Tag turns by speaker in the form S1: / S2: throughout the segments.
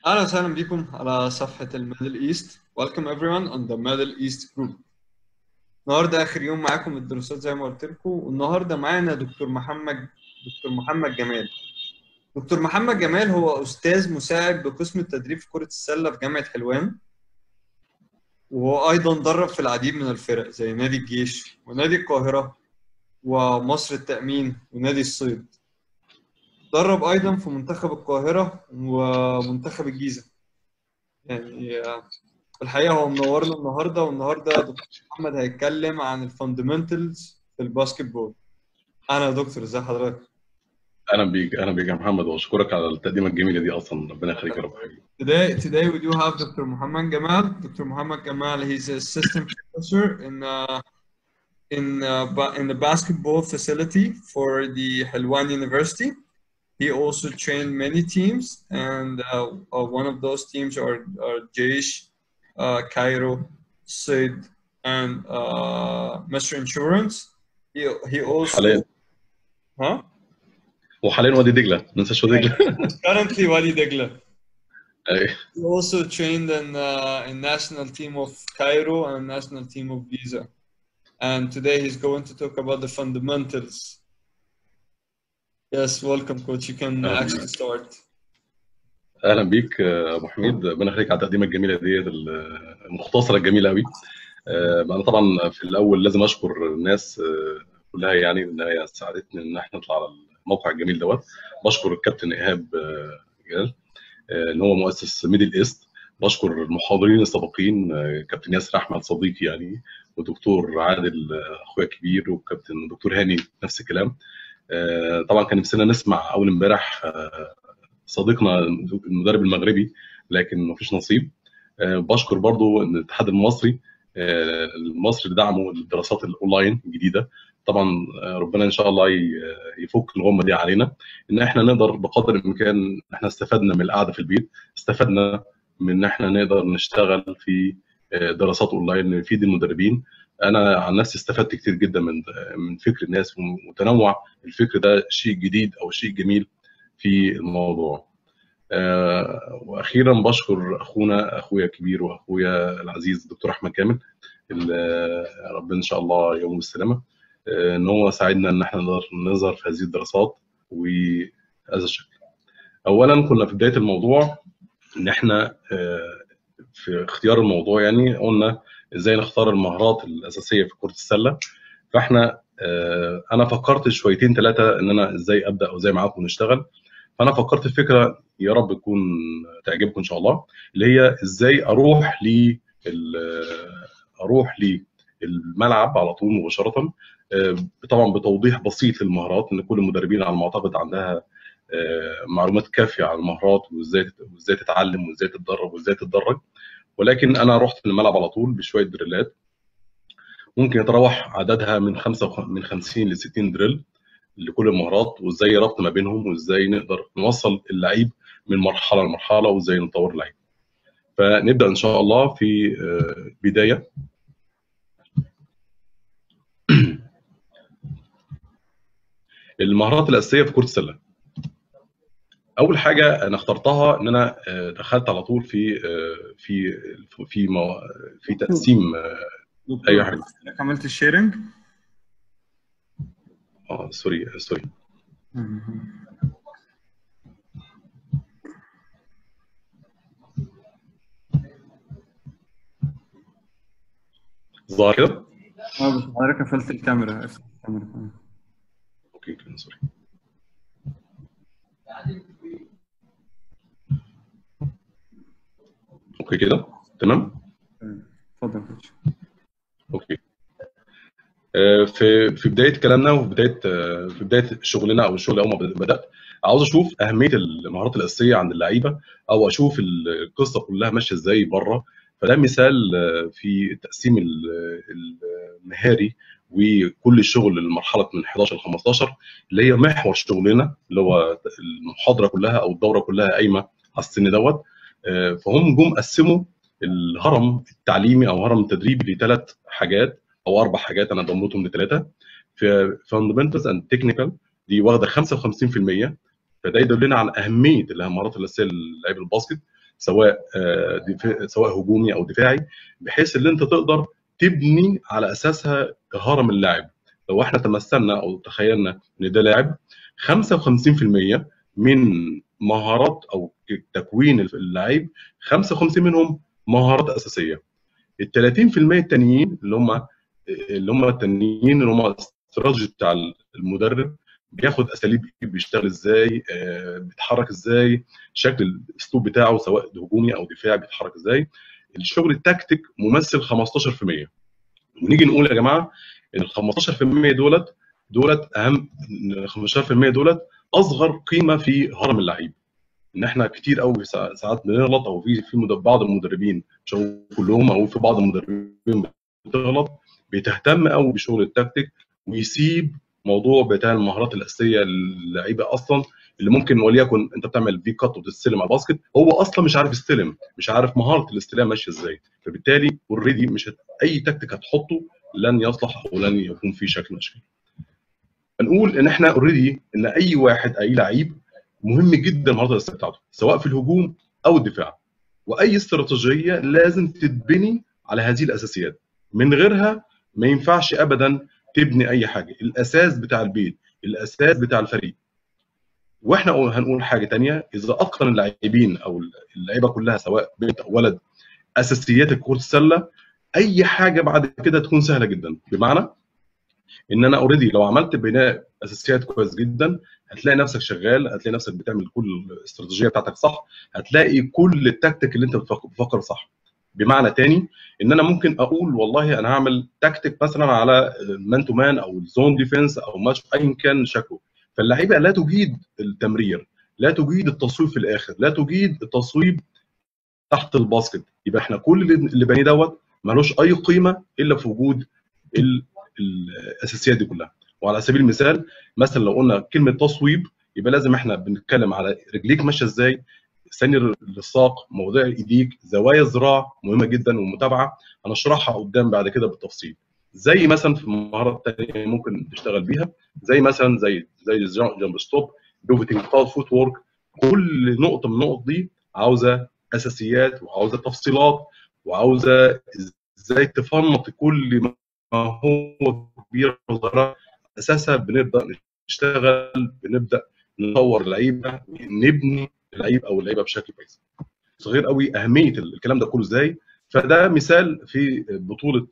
S1: أهلا وسهلا بكم على صفحة الميدل إيست Welcome everyone on the Middle East Group النهاردة آخر يوم معاكم الدراسات زي ما قلت لكم والنهاردة معانا دكتور محمد دكتور محمد جمال دكتور محمد جمال هو أستاذ مساعد بقسم التدريب في كرة السلة في جامعة حلوان وهو أيضا درب في العديد من الفرق زي نادي الجيش ونادي القاهرة ومصر التأمين ونادي الصيد درب ايضا في منتخب القاهره ومنتخب الجيزه يعني آه، في الحقيقه هو منورنا النهارده والنهارده دكتور محمد هيتكلم عن الفاندمنتالز في الباسكت بول انا يا دكتور ازي حضرتك
S2: اهلا بيك اهلا بيك يا محمد واشكرك على التقديمه الجميله دي اصلا ربنا يخليك يا رب حبيبي
S1: Today, today we do have Dr. Muhammad Gamal. Dr. Muhammad Gamal, he's an assistant professor in uh, in uh, ba- in the basketball facility for the Helwan University. He also trained many teams, and uh, uh, one of those teams are, are Jaish, uh, Cairo, Sid, and uh, Mr. Insurance. He, he also
S2: حاليا
S1: huh?
S2: وحاليا وادي دجله ما ننساش وادي دجله
S1: currently Wadi Degla.
S2: أي.
S1: He also trained in uh, in national team of Cairo and national team of Giza. And today he's going to talk about the fundamentals. Yes, welcome, coach. You can
S2: أهلا
S1: actually
S2: بيك
S1: start.
S2: اهلا بيك آه، ابو حميد ربنا يخليك على التقديمه الجميله ديت المختصره الجميله قوي آه، انا طبعا في الاول لازم اشكر الناس آه، كلها يعني ان هي ساعدتني ان احنا نطلع على الموقع الجميل دوت بشكر الكابتن ايهاب آه، جلال آه، ان هو مؤسس ميدل ايست بشكر المحاضرين السابقين آه، كابتن ياسر احمد صديقي يعني ودكتور عادل آه، اخويا الكبير وكابتن دكتور هاني نفس الكلام آه، طبعا كان نفسنا نسمع اول امبارح آه، صديقنا المدرب المغربي لكن مفيش نصيب آه، بشكر برضو ان الاتحاد المصري آه، المصري اللي دعموا الدراسات الاونلاين الجديده طبعا آه، ربنا ان شاء الله ي- يفك الغمه دي علينا ان احنا نقدر بقدر الامكان احنا استفدنا من القعده في البيت استفدنا من ان احنا نقدر نشتغل في آه، دراسات اونلاين نفيد المدربين انا عن نفسي استفدت كتير جدا من من فكر الناس وتنوع الفكر ده شيء جديد او شيء جميل في الموضوع آه، واخيرا بشكر اخونا اخويا الكبير واخويا العزيز الدكتور احمد كامل اللي ربنا ان شاء الله يوم بالسلامه آه، ان هو ساعدنا ان احنا نقدر نظهر في هذه الدراسات وهذا الشكل. اولا كنا في بدايه الموضوع ان احنا آه، في اختيار الموضوع يعني قلنا ازاي نختار المهارات الاساسيه في كره السله فاحنا آه، انا فكرت شويتين ثلاثه ان انا ازاي ابدا او ازاي معاكم نشتغل فانا فكرت في فكره يا رب تكون تعجبكم ان شاء الله اللي هي ازاي اروح ل اروح للملعب على طول مباشره آه، طبعا بتوضيح بسيط للمهارات ان كل المدربين على ما اعتقد عندها آه، معلومات كافيه عن المهارات وازاي وازاي تتعلم وازاي تتدرب وازاي تتدرج ولكن انا رحت الملعب على طول بشويه دريلات ممكن يتراوح عددها من خمسة وخ- من 50 ل 60 دريل لكل المهارات وازاي ربط ما بينهم وازاي نقدر نوصل اللعيب من مرحله لمرحله وازاي نطور اللعيب فنبدا ان شاء الله في آه، بدايه المهارات الاساسيه في كره السله اول حاجه انا اخترتها ان انا آه، دخلت على طول في آه، في في مو- في تقسيم آه، ايوه يا
S1: دكتور
S2: حبيبي
S1: عملت الشيرنج
S2: اه سوري سوري ظاهر كده
S1: اه بس حضرتك قفلت الكاميرا قفلت الكاميرا كمان.
S2: اوكي كده سوري اوكي كده تمام
S1: تمام. اتفضل يا كوتش
S2: اوكي آه، في في بدايه كلامنا وفي بدايه آه، في بدايه شغلنا او الشغل اول ما بدات عاوز اشوف اهميه المهارات الاساسيه عند اللعيبه او اشوف القصه كلها ماشيه ازاي بره فده مثال آه، في تقسيم ال- المهاري وكل الشغل للمرحله من 11 ل 15 اللي هي محور شغلنا اللي هو المحاضره كلها او الدوره كلها قايمه على السن دوت آه، فهم جم قسموا الهرم التعليمي او هرم التدريبي لثلاث حاجات او اربع حاجات انا ضمنتهم لثلاثه في فاندمنتالز اند تكنيكال دي واخده 55% فده يدلنا على اهميه المهارات الاساسيه للاعب الباسكت سواء دفاع سواء هجومي او دفاعي بحيث ان انت تقدر تبني على اساسها هرم اللاعب لو احنا تمثلنا او تخيلنا ان ده لاعب 55% من مهارات او تكوين اللعيب 55 منهم مهارات اساسيه ال 30% التانيين اللي هم اللي هم التانيين اللي هم الاستراتيجي بتاع المدرب بياخد اساليب بيشتغل ازاي آه بيتحرك ازاي شكل الاسلوب بتاعه سواء هجومي او دفاعي بيتحرك ازاي الشغل التكتيك ممثل 15% ونيجي نقول يا جماعه ان ال 15% دولت دولت اهم 15% دولت اصغر قيمه في هرم اللعيب ان احنا كتير قوي ساعات بنغلط او في في بعض المدربين مش كلهم او في بعض المدربين بتغلط بتهتم قوي بشغل التكتيك ويسيب موضوع بتاع المهارات الاساسيه للعيبه اصلا اللي ممكن وليكن انت بتعمل في كات وتستلم على الباسكت هو اصلا مش عارف يستلم مش عارف مهاره الاستلام ماشيه ازاي فبالتالي اوريدي مش هت... اي تكتيك هتحطه لن يصلح ولن يكون فيه شكل مشكل هنقول ان احنا اوريدي ان اي واحد اي لعيب مهم جدا المهارات الاساسيه بتاعته سواء في الهجوم او الدفاع واي استراتيجيه لازم تتبني على هذه الاساسيات من غيرها ما ينفعش ابدا تبني اي حاجه الاساس بتاع البيت الاساس بتاع الفريق واحنا هنقول حاجه تانية اذا اتقن اللاعبين او اللعيبه كلها سواء بنت او ولد اساسيات كره السله اي حاجه بعد كده تكون سهله جدا بمعنى ان انا اوريدي لو عملت بناء اساسيات كويس جدا هتلاقي نفسك شغال هتلاقي نفسك بتعمل كل الاستراتيجيه بتاعتك صح هتلاقي كل التكتيك اللي انت بتفكر صح بمعنى تاني ان انا ممكن اقول والله انا هعمل تكتيك مثلا على مان تو مان او الزون ديفense او ماتش ايا كان شكله فاللعيبه لا تجيد التمرير لا تجيد التصويب في الاخر لا تجيد التصويب تحت الباسكت يبقى احنا كل اللي بنيه دوت ملوش اي قيمه الا في وجود الاساسيات دي كلها وعلى سبيل المثال مثلا لو قلنا كلمه تصويب يبقى لازم احنا بنتكلم على رجليك ماشيه ازاي ثاني للساق مواضيع ايديك زوايا الذراع مهمه جدا والمتابعه هنشرحها قدام بعد كده بالتفصيل زي مثلا في مهارات تانية ممكن تشتغل بيها زي مثلا زي زي جامب ستوب بيفتنج فوت وورك كل نقطه من النقط دي عاوزه اساسيات وعاوزه تفصيلات وعاوزه ازاي تفنط كل ما هو كبير وصغيره اساسا بنبدا نشتغل بنبدا نطور اللعيبه نبني اللعيب او اللعيبه بشكل كويس صغير قوي اهميه الكلام ده كله ازاي فده مثال في بطوله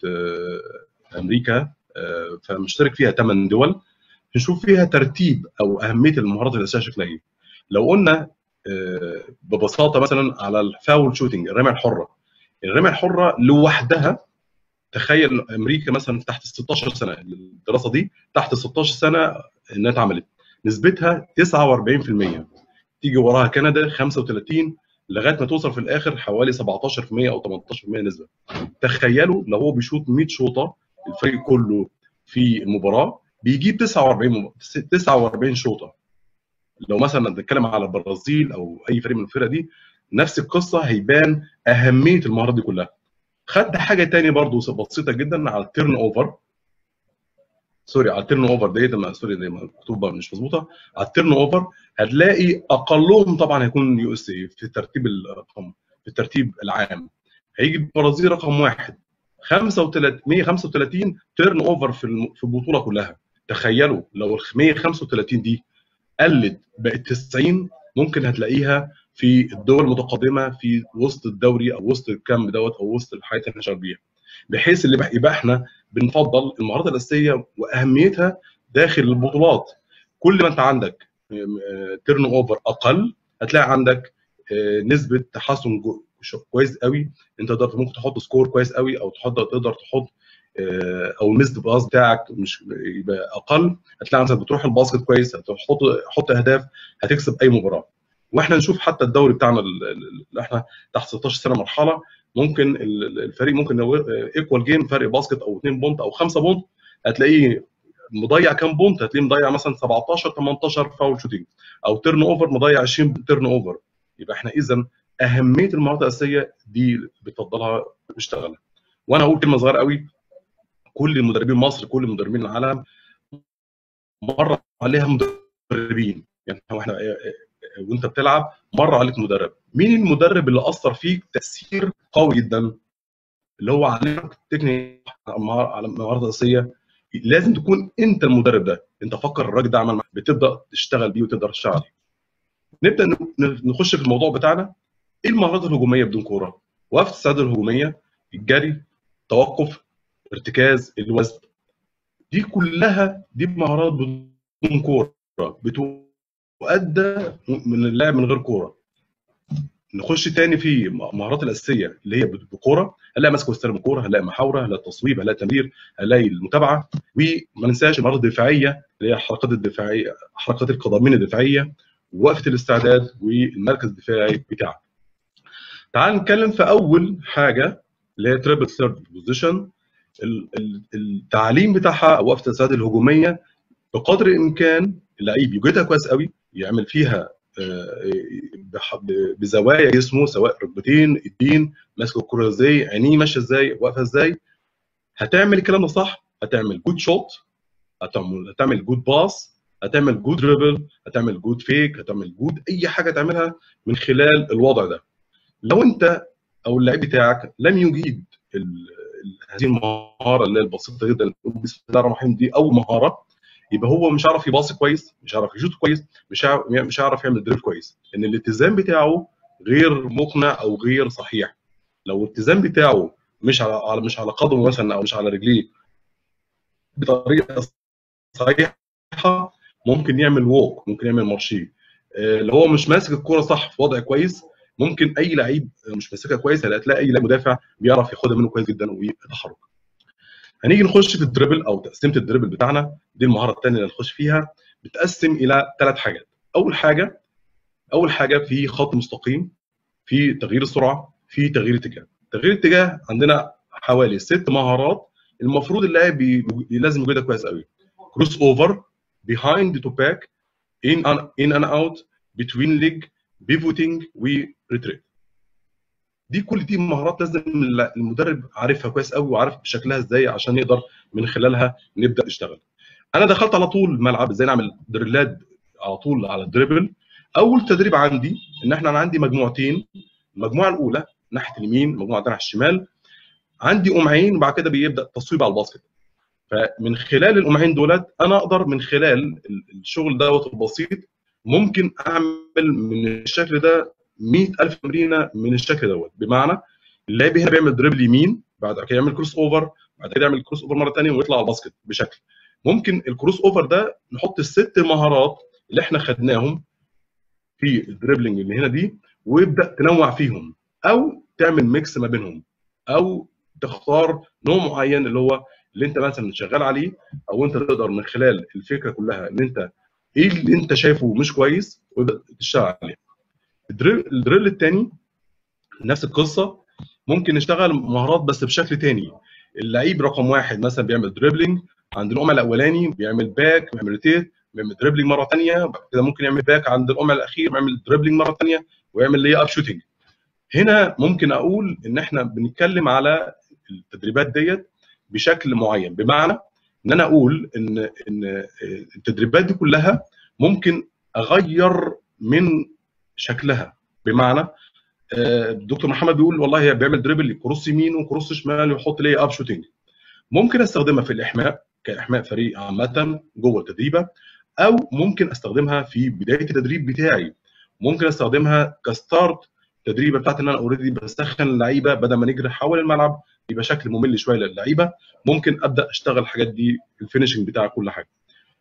S2: امريكا فمشترك فيها 8 دول نشوف فيها ترتيب او اهميه المهارات الاساسيه شكلها ايه لو قلنا ببساطه مثلا على الفاول شوتنج الرميه الحره الرميه الحره لوحدها تخيل امريكا مثلا تحت 16 سنه الدراسه دي تحت 16 سنه انها اتعملت نسبتها 49% تيجي وراها كندا 35 لغايه ما توصل في الاخر حوالي 17% او 18% نسبه تخيلوا لو هو بيشوط 100 شوطه الفريق كله في المباراه بيجيب 49 49 شوطه لو مثلا نتكلم على البرازيل او اي فريق من الفرق دي نفس القصه هيبان اهميه المهارات دي كلها خدت حاجه تاني برضو بسيطه جدا على التيرن اوفر سوري على التيرن اوفر ديت سوري دي مكتوبه مش مظبوطه على التيرن اوفر هتلاقي اقلهم طبعا هيكون يو اس اي في ترتيب الرقم في الترتيب العام هيجي البرازيل رقم واحد 35 135 تيرن اوفر في في البطوله كلها تخيلوا لو ال 135 دي قلت بقت 90 ممكن هتلاقيها في الدول المتقدمه في وسط الدوري او وسط الكامب دوت او وسط الحياه اللي احنا شغالين بيها بحيث اللي يبقى احنا بنفضل المهارات الاساسيه واهميتها داخل البطولات كل ما انت عندك تيرن اوفر اقل هتلاقي عندك نسبه تحسن كويس قوي انت تقدر ممكن تحط سكور كويس قوي او تحط تقدر تحط او نسبه الباص بتاعك مش يبقى اقل هتلاقي مثلا بتروح الباسكت كويس هتحط حط اهداف هتكسب اي مباراه واحنا نشوف حتى الدوري بتاعنا اللي احنا تحت 16 سنه مرحله ممكن الفريق ممكن لو ايكوال جيم فرق باسكت او 2 بونت او 5 بونت هتلاقيه مضيع كام بونت هتلاقيه مضيع مثلا 17 18 فاول شوتنج او تيرن اوفر مضيع 20 تيرن اوفر يبقى احنا اذا اهميه المهارات الاساسيه دي بتفضلها بنشتغلها وانا اقول كلمه صغيره قوي كل مدربين مصر كل مدربين العالم مر عليها مدربين يعني هو احنا وانت بتلعب مر عليك مدرب مين المدرب اللي اثر فيك تاثير قوي جدا اللي هو علمك تكنيك على مهارات اساسيه لازم تكون انت المدرب ده انت فكر الراجل ده عمل بتبدا تشتغل بيه وتقدر تشتغل عليه نبدا نخش في الموضوع بتاعنا ايه المهارات الهجوميه بدون كوره وقفه السعاده الهجوميه الجري توقف ارتكاز الوزن دي كلها دي مهارات بدون كوره بتؤدى من اللاعب من غير كوره نخش تاني في المهارات الاساسيه اللي هي بكوره هنلاقي ماسك واستلم الكوره هنلاقي محاوره هنلاقي تصويب هنلاقي تمرير هنلاقي المتابعه وما ننساش المهارات الدفاعيه اللي هي الحركات الدفاعيه حركات القدمين الدفاعيه ووقفه الاستعداد والمركز الدفاعي بتاعك. تعال نتكلم في اول حاجه اللي هي تريبل ثيرد بوزيشن التعليم بتاعها وقفه الاستعداد الهجوميه بقدر الامكان اللعيب يوجدها كويس قوي يعمل فيها بزوايا جسمه سواء ركبتين ايدين ماسك الكره ازاي عينيه ماشيه ازاي واقفه ازاي هتعمل الكلام ده صح هتعمل جود شوت هتعمل هتعمل جود باس هتعمل جود دريبل هتعمل جود فيك هتعمل جود اي حاجه تعملها من خلال الوضع ده لو انت او اللعيب بتاعك لم يجيد هذه المهاره اللي هي البسيطه جدا بسم الله الرحمن الرحيم دي اول مهاره يبقى هو مش عارف يباصي كويس مش عارف يشوط كويس مش عارف مش عارف يعمل دريل كويس ان الاتزان بتاعه غير مقنع او غير صحيح لو الاتزان بتاعه مش على مش على قدمه مثلا او مش على رجليه بطريقه صحيحه ممكن يعمل ووك ممكن يعمل مارشيه اللي هو مش ماسك الكوره صح في وضع كويس ممكن اي لعيب مش ماسكها كويس هتلاقي اي مدافع بيعرف ياخدها منه كويس جدا ويتحرك هنيجي نخش في الدريبل او تقسيمه الدريبل بتاعنا دي المهاره الثانيه اللي هنخش فيها بتقسم الى ثلاث حاجات اول حاجه اول حاجه في خط مستقيم في تغيير السرعه في تغيير اتجاه تغيير الاتجاه عندنا حوالي ست مهارات المفروض اللاعب بي... لازم يجيبها كويس قوي كروس اوفر بيهايند تو باك ان ان ان اوت بتوين ليج بيفوتنج وريتريت دي كل دي مهارات لازم المدرب عارفها كويس قوي وعارف شكلها ازاي عشان يقدر من خلالها نبدا نشتغل انا دخلت على طول الملعب ازاي نعمل دريلات على طول على الدريبل اول تدريب عندي ان احنا انا عندي مجموعتين المجموعه الاولى ناحيه اليمين المجموعه الثانيه على الشمال عندي قمعين وبعد كده بيبدا تصويب على الباسكت فمن خلال القمعين دولت انا اقدر من خلال الشغل دوت البسيط ممكن اعمل من الشكل ده 100000 تمرينه من الشكل دوت بمعنى اللاعب هنا بيعمل دريبل يمين بعد كده يعمل كروس اوفر بعد كده يعمل كروس اوفر مره ثانيه ويطلع على الباسكت بشكل ممكن الكروس اوفر ده نحط الست مهارات اللي احنا خدناهم في الدريبلينج اللي هنا دي ويبدا تنوع فيهم او تعمل ميكس ما بينهم او تختار نوع معين اللي هو اللي انت مثلا شغال عليه او انت تقدر من خلال الفكره كلها ان انت ايه اللي انت شايفه مش كويس وتبدا تشتغل عليه الدريل, الدريل الثاني نفس القصه ممكن نشتغل مهارات بس بشكل تاني اللعيب رقم واحد مثلا بيعمل دريبلينج عند القمع الاولاني بيعمل باك بيعمل روتيت بيعمل دريبلينج مره ثانيه بعد كده ممكن يعمل باك عند القمع الاخير بيعمل دريبلينج مره ثانيه ويعمل لي اب شوتنج هنا ممكن اقول ان احنا بنتكلم على التدريبات ديت بشكل معين بمعنى ان انا اقول ان ان التدريبات دي كلها ممكن اغير من شكلها بمعنى الدكتور محمد بيقول والله هي بيعمل دريبل كروس يمين وكروس شمال ويحط لي اب شوتنج ممكن استخدمها في الاحماء كاحماء فريق عامه جوه التدريبه او ممكن استخدمها في بدايه التدريب بتاعي ممكن استخدمها كستارت التدريبه بتاعتي ان انا اوريدي بسخن اللعيبه بدل ما نجري حول الملعب يبقى شكل ممل شويه للعيبه ممكن ابدا اشتغل الحاجات دي الفينشنج بتاع كل حاجه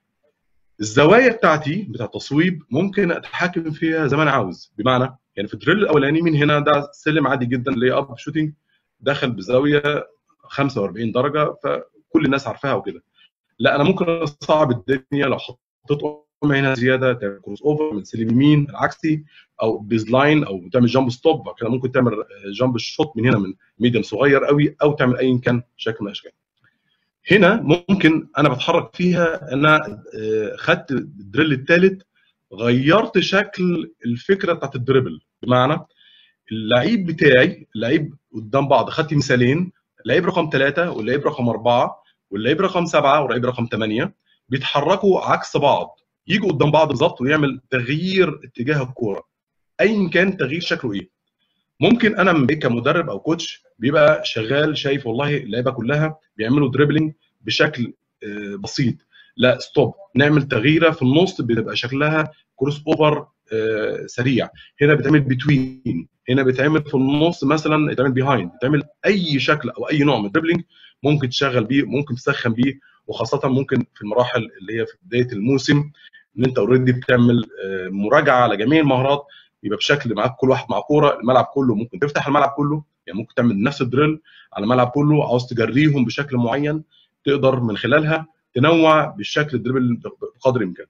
S2: الزوايا بتاعتي بتاع التصويب ممكن اتحكم فيها زي ما انا عاوز بمعنى يعني في الدريل الاولاني من هنا ده سلم عادي جدا لي اب شوتنج دخل بزاويه 45 درجه فكل الناس عارفاها وكده لا انا ممكن اصعب الدنيا لو حطيت قمع هنا زياده تعمل كروس اوفر من سلم يمين العكسي او بيز لاين او تعمل جامب ستوب بعد كده ممكن تعمل جامب شوت من هنا من ميديم صغير قوي او تعمل ايا كان شكل من الاشكال هنا ممكن انا بتحرك فيها انا خدت الدريل الثالث غيرت شكل الفكره بتاعت الدريبل بمعنى اللعيب بتاعي اللعيب قدام بعض خدت مثالين اللعيب رقم ثلاثه واللعيب رقم اربعه واللعيب رقم سبعه واللعيب رقم ثمانيه بيتحركوا عكس بعض يجوا قدام بعض بالظبط ويعمل تغيير اتجاه الكوره ايا كان تغيير شكله ايه ممكن انا من كمدرب او كوتش بيبقى شغال شايف والله اللعيبه كلها بيعملوا دريبلينج بشكل بسيط لا ستوب نعمل تغييره في النص بتبقى شكلها كروس اوفر سريع هنا بيتعمل بتوين هنا بيتعمل في النص مثلا بيتعمل بيهايند بيتعمل اي شكل او اي نوع من الدريبلينج ممكن تشغل بيه ممكن تسخن بيه وخاصه ممكن في المراحل اللي هي في بدايه الموسم ان انت اوريدي بتعمل مراجعه على جميع المهارات يبقى بشكل معاك كل واحد مع كوره الملعب كله ممكن تفتح الملعب كله يعني ممكن تعمل نفس الدريل على الملعب كله عاوز تجريهم بشكل معين تقدر من خلالها تنوع بالشكل الدريبل بقدر الامكان.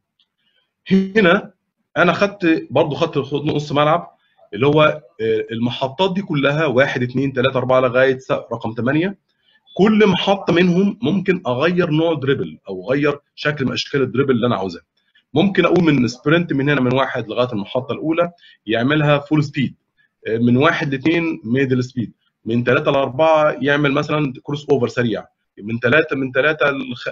S2: هنا انا خدت برضه خدت نص ملعب اللي هو المحطات دي كلها 1 2 3 4 لغايه رقم 8 كل محطه منهم ممكن اغير نوع دريبل او اغير شكل من اشكال الدريبل اللي انا عاوزها. ممكن اقول من سبرنت من هنا من واحد لغايه المحطه الاولى يعملها فول سبيد من واحد لاثنين ميدل سبيد من ثلاثه لاربعه يعمل مثلا كروس اوفر سريع من ثلاثه من ثلاثه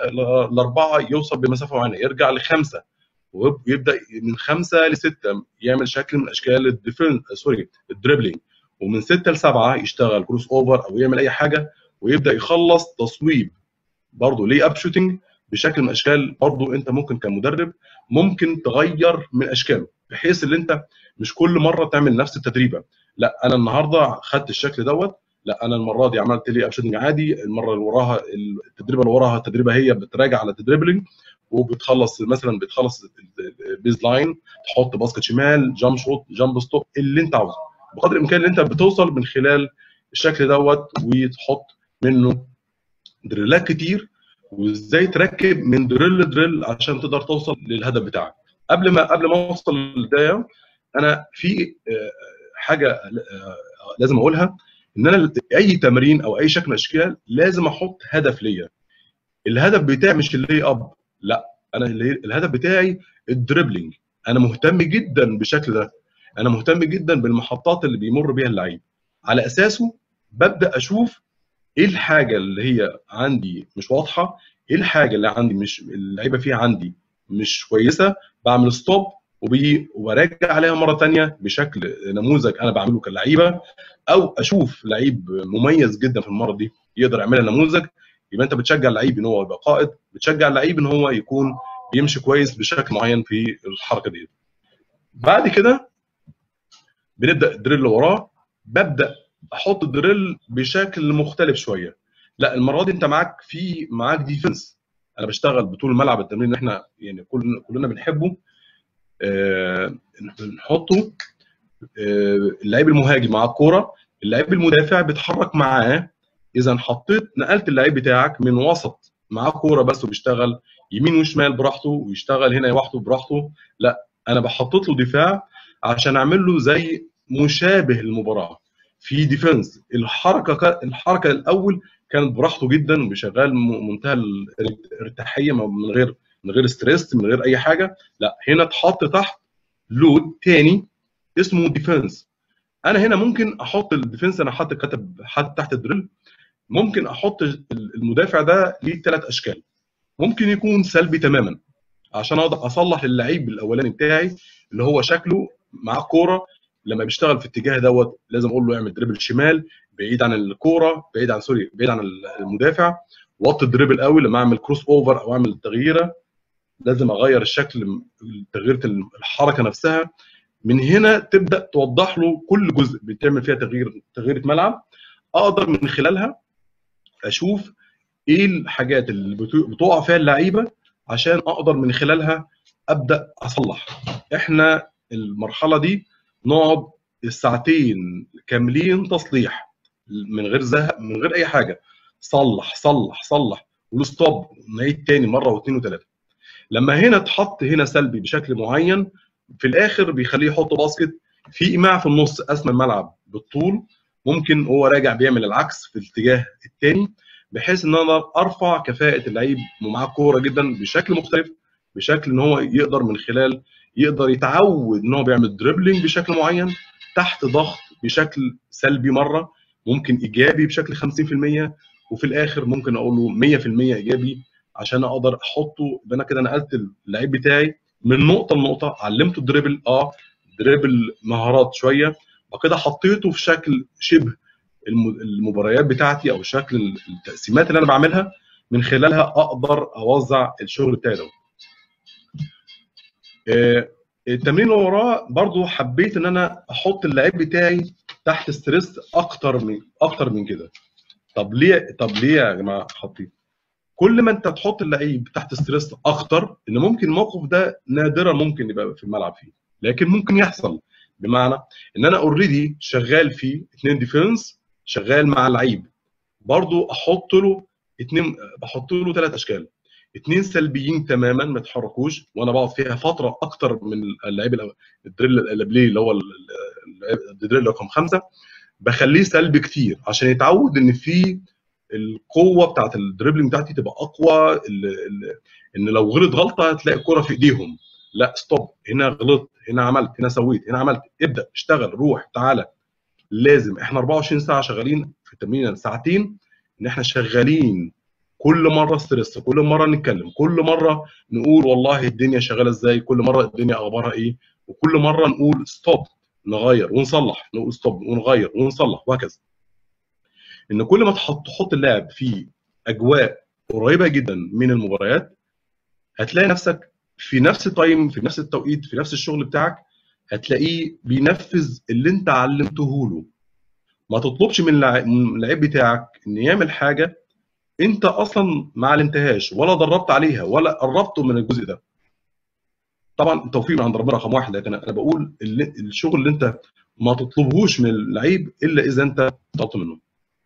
S2: لاربعه يوصل بمسافه معينه يرجع لخمسه ويبدا من خمسه لسته يعمل شكل من اشكال الديفن سوري الدريبلينج ومن سته لسبعه يشتغل كروس اوفر او يعمل اي حاجه ويبدا يخلص تصويب برضه ليه اب شوتنج بشكل من الاشكال برضه انت ممكن كمدرب ممكن تغير من اشكاله بحيث ان انت مش كل مره تعمل نفس التدريبه لا انا النهارده خدت الشكل دوت لا انا المره دي عملت لي ابشوتنج عادي المره اللي وراها التدريبه اللي وراها التدريبه هي بتراجع على الدريبلينج وبتخلص مثلا بتخلص البيز لاين تحط باسكت شمال جامب شوت جامب ستوب اللي انت عاوزه بقدر الامكان اللي انت بتوصل من خلال الشكل دوت وتحط منه دريلات كتير وازاي تركب من دريل لدريل عشان تقدر توصل للهدف بتاعك قبل ما قبل ما اوصل للبدايه انا في حاجه لازم اقولها ان انا اي تمرين او اي شكل من الاشكال لازم احط هدف ليا الهدف بتاعي مش اللي اب لا انا الهدف بتاعي الدريبلينج انا مهتم جدا بالشكل ده انا مهتم جدا بالمحطات اللي بيمر بيها اللعيب على اساسه ببدا اشوف ايه الحاجه اللي هي عندي مش واضحه ايه الحاجه اللي عندي مش اللعيبه فيها عندي مش كويسه بعمل ستوب وبي وراجع عليها مره ثانيه بشكل نموذج انا بعمله كلعيبه او اشوف لعيب مميز جدا في المره دي يقدر يعملها نموذج يبقى انت بتشجع اللعيب ان هو يبقى قائد بتشجع اللعيب ان هو يكون بيمشي كويس بشكل معين في الحركه دي بعد كده بنبدا الدريل اللي وراه ببدا احط الدريل بشكل مختلف شويه لا المره دي انت معاك في معاك ديفنس انا بشتغل بطول الملعب التمرين اللي احنا يعني كلنا كلنا بنحبه آه نحطه آه اللعيب المهاجم مع الكوره اللعيب المدافع بيتحرك معاه اذا حطيت نقلت اللعيب بتاعك من وسط معاه كوره بس وبيشتغل يمين وشمال براحته ويشتغل هنا لوحده براحته لا انا بحطط له دفاع عشان اعمل له زي مشابه للمباراه في ديفنس الحركه الحركه الاول كانت براحته جدا وبيشغال منتهى الارتياحيه من غير من غير ستريس من غير اي حاجه لا هنا اتحط تحت لود تاني اسمه ديفنس انا هنا ممكن احط الديفنس انا حاطط كتب حاطط تحت الدريل ممكن احط المدافع ده ليه ثلاث اشكال ممكن يكون سلبي تماما عشان اقدر اصلح للعيب الاولاني بتاعي اللي هو شكله معاه كوره لما بيشتغل في الاتجاه دوت لازم اقول له اعمل دريبل شمال بعيد عن الكوره بعيد عن سوري بعيد عن المدافع وطي الدريبل قوي لما اعمل كروس اوفر او اعمل تغييره لازم اغير الشكل تغيير الحركه نفسها من هنا تبدا توضح له كل جزء بتعمل فيها تغيير تغييره ملعب اقدر من خلالها اشوف ايه الحاجات اللي بتقع فيها اللعيبه عشان اقدر من خلالها ابدا اصلح احنا المرحله دي نقعد الساعتين كاملين تصليح من غير زهق من غير اي حاجه صلح صلح صلح والستوب نعيد تاني مره واثنين وثلاثه لما هنا تحط هنا سلبي بشكل معين في الاخر بيخليه يحط باسكت في ايماع في النص قسم الملعب بالطول ممكن هو راجع بيعمل العكس في الاتجاه الثاني بحيث ان انا ارفع كفاءه اللعيب ومعاه كوره جدا بشكل مختلف بشكل ان هو يقدر من خلال يقدر يتعود ان هو بيعمل دريبلينج بشكل معين تحت ضغط بشكل سلبي مره ممكن ايجابي بشكل 50% وفي الاخر ممكن اقول له 100% ايجابي عشان اقدر احطه يبقى انا كده نقلت اللعيب بتاعي من نقطه لنقطه علمته الدريبل اه دريبل مهارات شويه بعد كده حطيته في شكل شبه الم- المباريات بتاعتي او شكل التقسيمات اللي انا بعملها من خلالها اقدر اوزع الشغل بتاعي ده آه، التمرين اللي وراه برضو حبيت ان انا احط اللعيب بتاعي تحت ستريس اكتر من اكتر من كده طب ليه طب ليه يا جماعه حاطين كل ما انت تحط اللعيب تحت ستريس اكتر ان ممكن الموقف ده نادرا ممكن يبقى في الملعب فيه لكن ممكن يحصل بمعنى ان انا اوريدي شغال في اثنين ديفنس شغال مع لعيب برضو احط له اتنين بحط له ثلاث اشكال اتنين سلبيين تماما ما يتحركوش وانا بقعد فيها فتره اكتر من اللعيب الأول- الدريل البلاي اللي هو ال- ال- الدريل رقم خمسه بخليه سلبي كتير عشان يتعود ان في القوه بتاعت الدريبلينج بتاعتي تبقى اقوى ال- ال- ان لو غلط غلطه هتلاقي الكره في ايديهم لا ستوب هنا غلطت هنا عملت هنا سويت هنا عملت ابدا اشتغل روح تعالى لازم احنا 24 ساعه شغالين في التمرين ساعتين ان احنا شغالين كل مره ستريس كل مره نتكلم كل مره نقول والله الدنيا شغاله ازاي كل مره الدنيا اخبارها ايه وكل مره نقول ستوب نغير ونصلح نقول ستوب ونغير ونصلح وهكذا ان كل ما تحط تحط اللاعب في اجواء قريبه جدا من المباريات هتلاقي نفسك في نفس التايم في نفس التوقيت في نفس الشغل بتاعك هتلاقيه بينفذ اللي انت علمته له ما تطلبش من اللع- من اللعيب بتاعك ان يعمل حاجه انت اصلا ما علمتهاش ولا دربت عليها ولا قربته من الجزء ده طبعا التوفيق من عند ربنا رقم واحد لكن انا بقول اللي الشغل اللي انت ما تطلبهوش من اللعيب الا اذا انت طلبت منه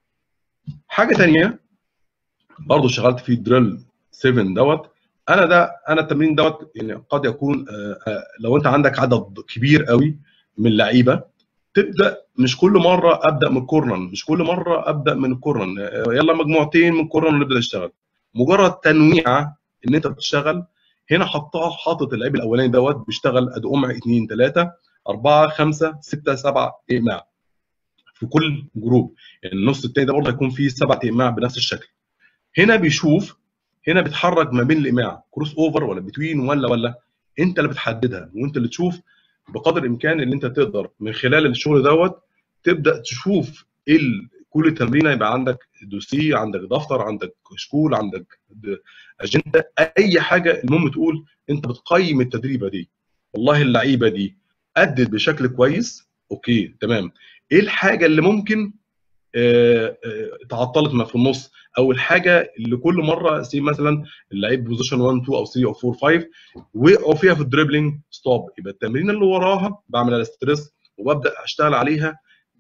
S2: حاجه تانية برضه اشتغلت في دريل 7 دوت انا ده انا التمرين دوت يعني قد يكون آه، آه، لو انت عندك عدد كبير قوي من اللعيبه تبدا مش كل مره ابدا من الكورنر مش كل مره ابدا من الكورنر آه، يلا مجموعتين من الكورنر نبدا نشتغل مجرد تنويعه ان انت بتشتغل هنا حطها حاطط اللعيب الاولاني دوت بيشتغل ادي قمع اثنين ثلاثه اربعه خمسه سته سبعه ايماع في كل جروب يعني النص الثاني ده برضه هيكون فيه سبعه ايماع بنفس الشكل هنا بيشوف هنا بيتحرك ما بين الايماع كروس اوفر ولا بتوين ولا ولا انت اللي بتحددها وانت اللي تشوف بقدر الامكان اللي انت تقدر من خلال الشغل دوت تبدا تشوف ايه ال- كل تمرينه يبقى عندك دوسيه عندك دفتر عندك كشكول عندك د- اجنده اي حاجه المهم تقول انت بتقيم التدريبه دي والله اللعيبه دي ادت بشكل كويس اوكي تمام ايه الحاجه اللي ممكن آه، آه، تعطلت ما في النص او الحاجه اللي كل مره سي مثلا اللعيب بوزيشن 1 2 او 3 او 4 5 وقعوا فيها في الدريبلينج ستوب يبقى التمرين اللي وراها بعمل على ستريس وببدا اشتغل عليها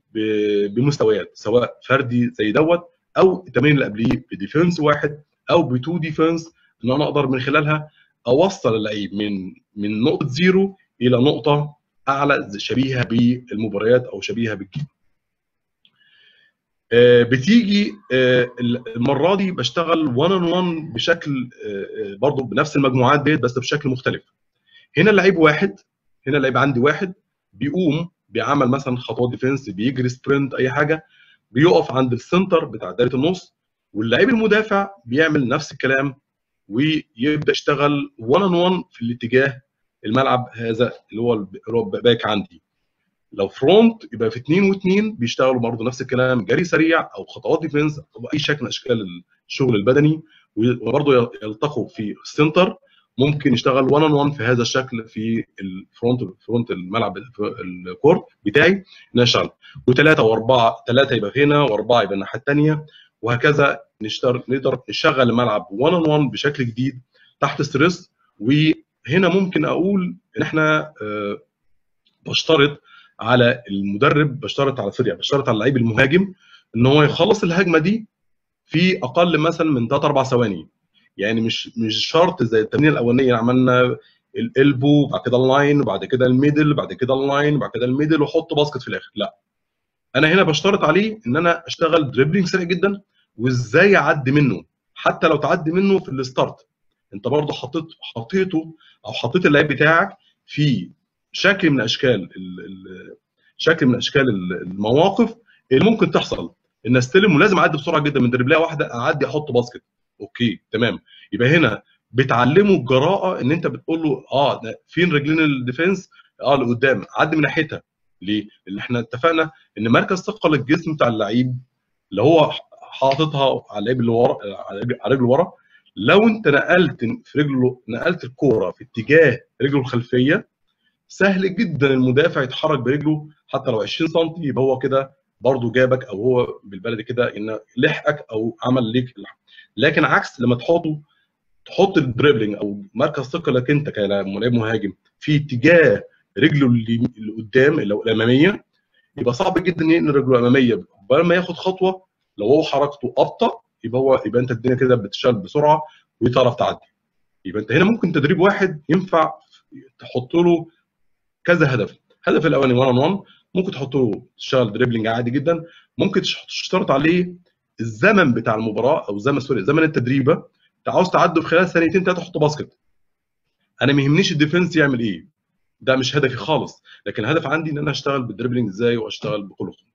S2: ب- بمستويات سواء فردي زي دوت او التمرين اللي قبليه بديفنس واحد او بتو ديفنس ان انا اقدر من خلالها اوصل اللعيب من من نقطه زيرو الى نقطه اعلى شبيهه بالمباريات او شبيهه بالجيم آه، بتيجي آه، المره دي بشتغل 1 اون 1 بشكل آه، آه، برضه بنفس المجموعات ديت بس بشكل مختلف هنا اللعيب واحد هنا اللعيب عندي واحد بيقوم بيعمل مثلا خطوات ديفنس بيجري سبرنت اي حاجه بيقف عند السنتر بتاع دايره النص واللعيب المدافع بيعمل نفس الكلام ويبدا يشتغل 1 اون 1 في الاتجاه الملعب هذا اللي هو الب- اللي هو باك عندي لو فرونت يبقى في اثنين واثنين بيشتغلوا برضه نفس الكلام جري سريع او خطوات ديفنس او اي شكل من اشكال الشغل البدني وبرضه يلتقوا في السنتر ممكن يشتغل 1 اون 1 في هذا الشكل في الفرونت فرونت الملعب الكورت بتاعي ان أنا اشتغل وثلاثه واربعه ثلاثه يبقى هنا واربعه يبقى الناحيه الثانيه وهكذا نشتغل نقدر نشغل الملعب 1 اون 1 بشكل جديد تحت ستريس وهنا ممكن اقول ان احنا آه، بشترط على المدرب بشترط على سوريا بشترط على اللعيب المهاجم ان هو يخلص الهجمه دي في اقل مثلا من 3 4 ثواني يعني مش مش شرط زي التمرين الاولانيه عملنا الالبو بعد كده اللاين وبعد كده الميدل بعد كده اللاين وبعد كده الميدل وحط باسكت في الاخر لا انا هنا بشترط عليه ان انا اشتغل دريبلينج سريع جدا وازاي اعدي منه حتى لو تعدي منه في الستارت انت برضه حطيت حطيته او حطيت اللعيب بتاعك في شكل من اشكال ال- ال- شكل من اشكال ال- المواقف اللي ممكن تحصل ان استلم ولازم اعدي بسرعه جدا من دربلايه واحده اعدي احط باسكت اوكي تمام يبقى هنا بتعلمه الجراءه ان انت بتقول له اه ده فين رجلين الديفنس اه لقدام عدي من ناحيتها ليه؟ لان احنا اتفقنا ان مركز ثقل الجسم بتاع اللعيب اللي هو حاططها على اللعيب اللي ورا على رجله ورا لو انت نقلت في رجله نقلت الكوره في اتجاه رجله الخلفيه سهل جدا المدافع يتحرك برجله حتى لو 20 سم يبقى هو كده برضه جابك او هو بالبلدي كده ان لحقك او عمل ليك لكن عكس لما تحطه تحط الدريبلينج او مركز ثقلك انت كلاعب مهاجم في اتجاه رجله اللي قدام اللي الاماميه يبقى صعب جدا ينقل رجله الاماميه بدل ما ياخد خطوه لو هو حركته ابطا يبقى هو يبقى انت الدنيا كده بتشتغل بسرعه وتعرف تعدي يبقى انت هنا ممكن تدريب واحد ينفع تحط له كذا هدف الهدف الاولاني 1 1 ممكن تحط له تشتغل دريبلينج عادي جدا ممكن تشترط عليه الزمن بتاع المباراه او زمن سوري زمن التدريبه انت عاوز تعدي في خلال ثانيتين ثلاثه تحط باسكت انا ما يهمنيش الديفنس يعمل ايه ده مش هدفي خالص لكن الهدف عندي ان انا اشتغل بالدريبلينج ازاي واشتغل بكل خطوه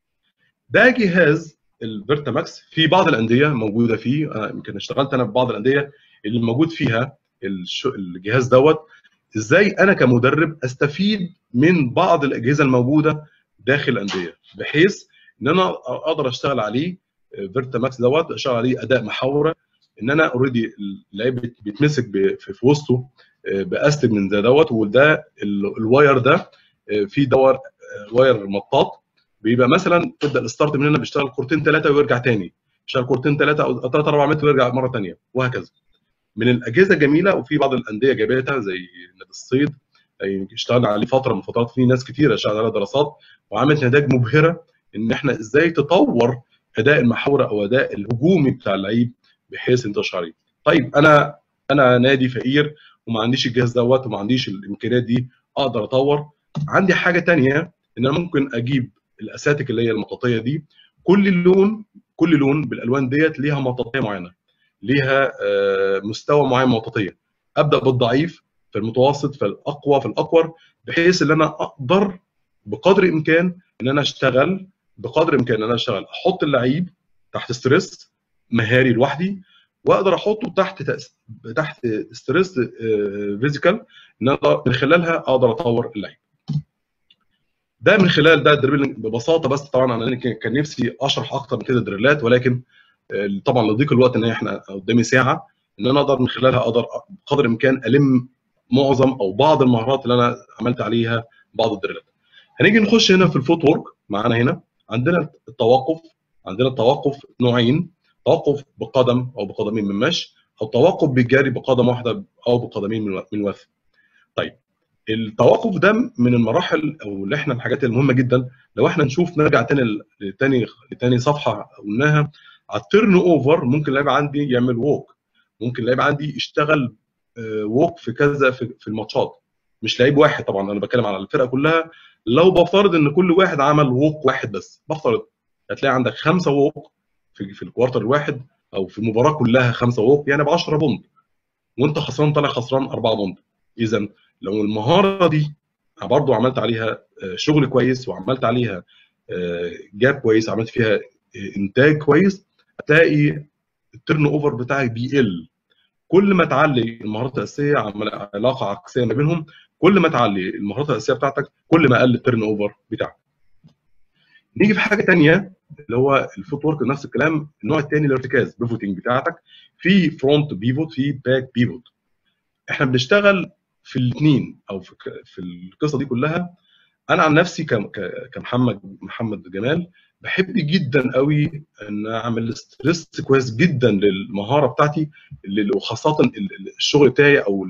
S2: ده جهاز الفيرتا ماكس في بعض الانديه موجوده فيه يمكن اشتغلت انا في بعض الانديه اللي موجود فيها الجهاز دوت ازاي انا كمدرب استفيد من بعض الاجهزه الموجوده داخل الانديه بحيث ان انا اقدر اشتغل عليه فيرتا ماكس دوت اشتغل عليه اداء محاوره ان انا اوريدي اللعيب بيتمسك في وسطه باستك من ده دوت وده الواير ده في دور واير مطاط بيبقى مثلا تبدا الستارت من هنا بيشتغل كورتين ثلاثه ويرجع تاني يشتغل كورتين ثلاثه او ثلاث اربع متر ويرجع مره ثانيه وهكذا من الاجهزه جميله وفي بعض الانديه جابتها زي نادي الصيد اشتغلنا عليه فتره من فترات في ناس كتيره اشتغلت على دراسات وعملت نتائج مبهره ان احنا ازاي تطور اداء المحاوره او اداء الهجومي بتاع اللعيب بحيث انتشر عليه. طيب انا انا نادي فقير وما عنديش الجهاز دوت وما عنديش الامكانيات دي اقدر اطور عندي حاجه تانية ان انا ممكن اجيب الاساتك اللي هي المطاطيه دي كل لون كل لون بالالوان ديت ليها مطاطيه معينه ليها مستوى معين مطاطيه ابدا بالضعيف في المتوسط في الاقوى في الاقور بحيث ان انا اقدر بقدر الامكان ان انا اشتغل بقدر الامكان ان انا اشتغل احط اللعيب تحت ستريس مهاري لوحدي واقدر احطه تحت تحت ستريس فيزيكال ان انا من خلالها اقدر اطور اللعيب ده من خلال ده الدريبلينج ببساطه بس طبعا انا كان نفسي اشرح اكتر من كده دريلات ولكن طبعا لضيق الوقت ان احنا قدامي ساعه ان انا اقدر من خلالها اقدر بقدر الامكان الم معظم او بعض المهارات اللي انا عملت عليها بعض الدريلات. هنيجي نخش هنا في الفوت وورك معانا هنا عندنا التوقف عندنا التوقف نوعين توقف بقدم او بقدمين من مشي او توقف بالجري بقدم واحده او بقدمين من وثب. طيب التوقف ده من المراحل او اللي احنا الحاجات المهمه جدا لو احنا نشوف نرجع تاني لتاني لتاني صفحه قلناها على التيرن اوفر ممكن اللاعب عندي يعمل ووك ممكن اللاعب عندي يشتغل ووك في كذا في, في الماتشات مش لعيب واحد طبعا انا بتكلم على الفرقه كلها لو بفترض ان كل واحد عمل ووك واحد بس بفترض هتلاقي عندك خمسه ووك في, في الكوارتر الواحد او في المباراه كلها خمسه ووك يعني ب 10 بونت وانت خسران طالع خسران 4 بونت اذا لو المهاره دي برضه عملت عليها شغل كويس وعملت عليها جاب كويس عملت فيها انتاج كويس هتلاقي التيرن اوفر بتاعك بيقل كل ما تعلي المهارات الاساسيه علاقه عكسيه ما بينهم كل ما تعلي المهارات الاساسيه بتاعتك كل ما قل التيرن اوفر بتاعك نيجي في حاجه ثانيه اللي هو الفوت ورك نفس الكلام النوع الثاني الارتكاز بيفوتنج بتاعتك في فرونت بيفوت في باك بيفوت احنا بنشتغل في الاثنين او في في القصه دي كلها انا عن نفسي كمحمد محمد جمال بحب جدا قوي ان اعمل ستريس كويس جدا للمهاره بتاعتي وخاصه الشغل بتاعي او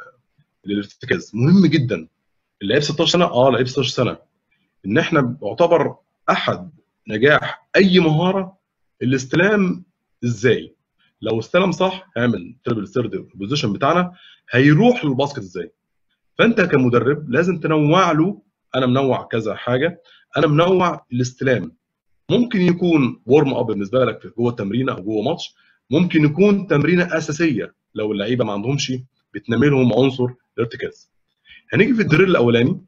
S2: الارتكاز مهم جدا اللعيب 16 سنه اه لعيب 16 سنه ان احنا يعتبر احد نجاح اي مهاره الاستلام ازاي لو استلم صح هيعمل تريبل ثيرد بوزيشن بتاعنا هيروح للباسكت ازاي فانت كمدرب لازم تنوع له انا منوع كذا حاجه انا منوع الاستلام ممكن يكون ورم اب بالنسبه لك في جوه التمرينه او جوه ماتش ممكن يكون تمرينه اساسيه لو اللعيبه ما عندهمش بتنمي لهم عنصر الارتكاز هنيجي في الدريل الاولاني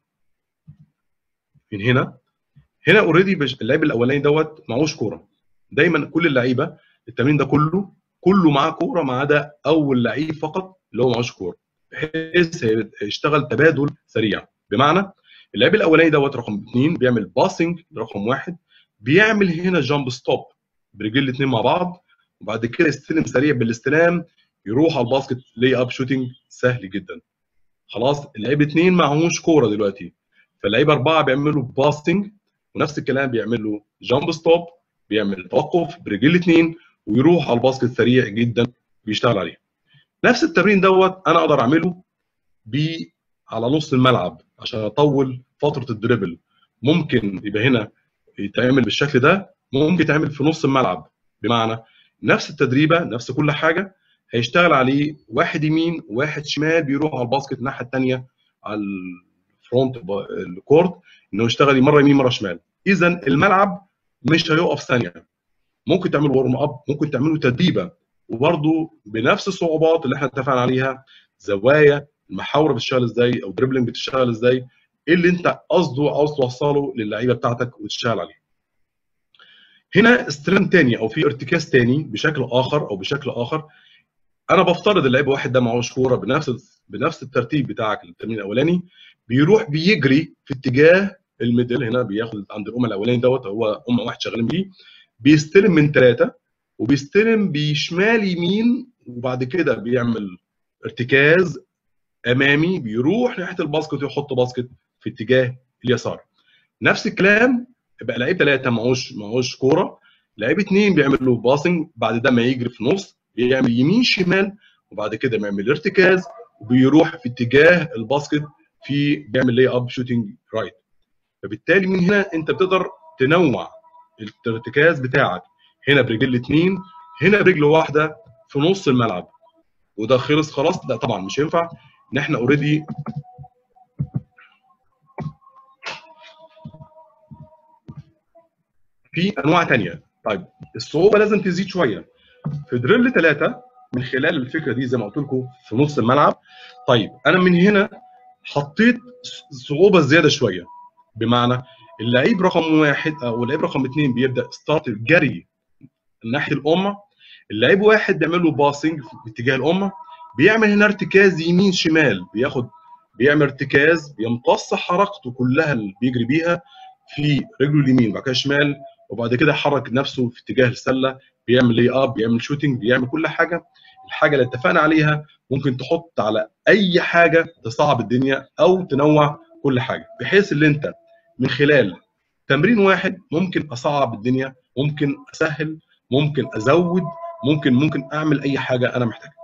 S2: من هنا هنا اوريدي اللعيب الاولاني دوت معهوش كوره دايما كل اللعيبه التمرين ده كله كله معاه كوره ما عدا اول لعيب فقط اللي هو معهوش كوره بحيث يشتغل تبادل سريع بمعنى اللعيب الاولاني دوت رقم اثنين بيعمل باسنج لرقم واحد بيعمل هنا جامب ستوب برجل الاثنين مع بعض وبعد كده يستلم سريع بالاستلام يروح على الباسكت لي اب شوتنج سهل جدا خلاص اللعيب اثنين معهوش كوره دلوقتي فاللعيب اربعه بيعملوا باسنج ونفس الكلام بيعمل له جامب ستوب بيعمل توقف برجل اثنين ويروح على الباسكت سريع جدا بيشتغل عليه نفس التمرين دوت انا اقدر اعمله ب على نص الملعب عشان اطول فتره الدريبل ممكن يبقى هنا يتعمل بالشكل ده ممكن يتعمل في نص الملعب بمعنى نفس التدريبه نفس كل حاجه هيشتغل عليه واحد يمين واحد شمال بيروح على الباسكت الناحيه الثانيه على الفرونت الكورت انه يشتغل مره يمين مره شمال اذا الملعب مش هيقف ثانيه ممكن تعمل ورم اب ممكن تعمله تدريبه وبرده بنفس الصعوبات اللي احنا اتفقنا عليها زوايا المحاور بتشتغل ازاي او دريبلينج بتشتغل ازاي ايه اللي انت قصده عاوز توصله للعيبه بتاعتك وتشتغل عليه هنا استلام تاني او في ارتكاز تاني بشكل اخر او بشكل اخر انا بفترض اللعيب واحد ده معهوش كوره بنفس بنفس الترتيب بتاعك التمرين الاولاني بيروح بيجري في اتجاه الميدل هنا بياخد عند الام الاولاني دوت هو ام واحد شغالين بيه بيستلم من ثلاثه وبيستلم بشمال يمين وبعد كده بيعمل ارتكاز امامي بيروح ناحيه الباسكت ويحط باسكت في اتجاه اليسار نفس الكلام يبقى لعيب ثلاثه معهوش معهوش كوره لعيب اثنين بيعمل له باسنج بعد ده ما يجري في نص بيعمل يمين شمال وبعد كده بيعمل ارتكاز وبيروح في اتجاه الباسكت في بيعمل لي اب شوتنج رايت فبالتالي من هنا انت بتقدر تنوع الارتكاز بتاعك هنا برجل اثنين هنا برجل واحده في نص الملعب وده خلص خلاص لا طبعا مش ينفع ان احنا اوريدي في انواع ثانيه طيب الصعوبه لازم تزيد شويه في دريل ثلاثه من خلال الفكره دي زي ما قلت لكم في نص الملعب طيب انا من هنا حطيت صعوبه زياده شويه بمعنى اللعيب رقم واحد او اللعيب رقم اثنين بيبدا ستارت جري ناحيه الامه اللعيب واحد بيعمل له باسنج في اتجاه الامه بيعمل هنا ارتكاز يمين شمال بياخد بيعمل ارتكاز بيمتص حركته كلها اللي بيجري بيها في رجله اليمين وبعد كده شمال وبعد كده يحرك نفسه في اتجاه السله بيعمل لي اب بيعمل شوتنج بيعمل كل حاجه الحاجه اللي اتفقنا عليها ممكن تحط على اي حاجه تصعب الدنيا او تنوع كل حاجه بحيث ان انت من خلال تمرين واحد ممكن اصعب الدنيا ممكن اسهل ممكن ازود ممكن ممكن اعمل اي حاجه انا محتاجها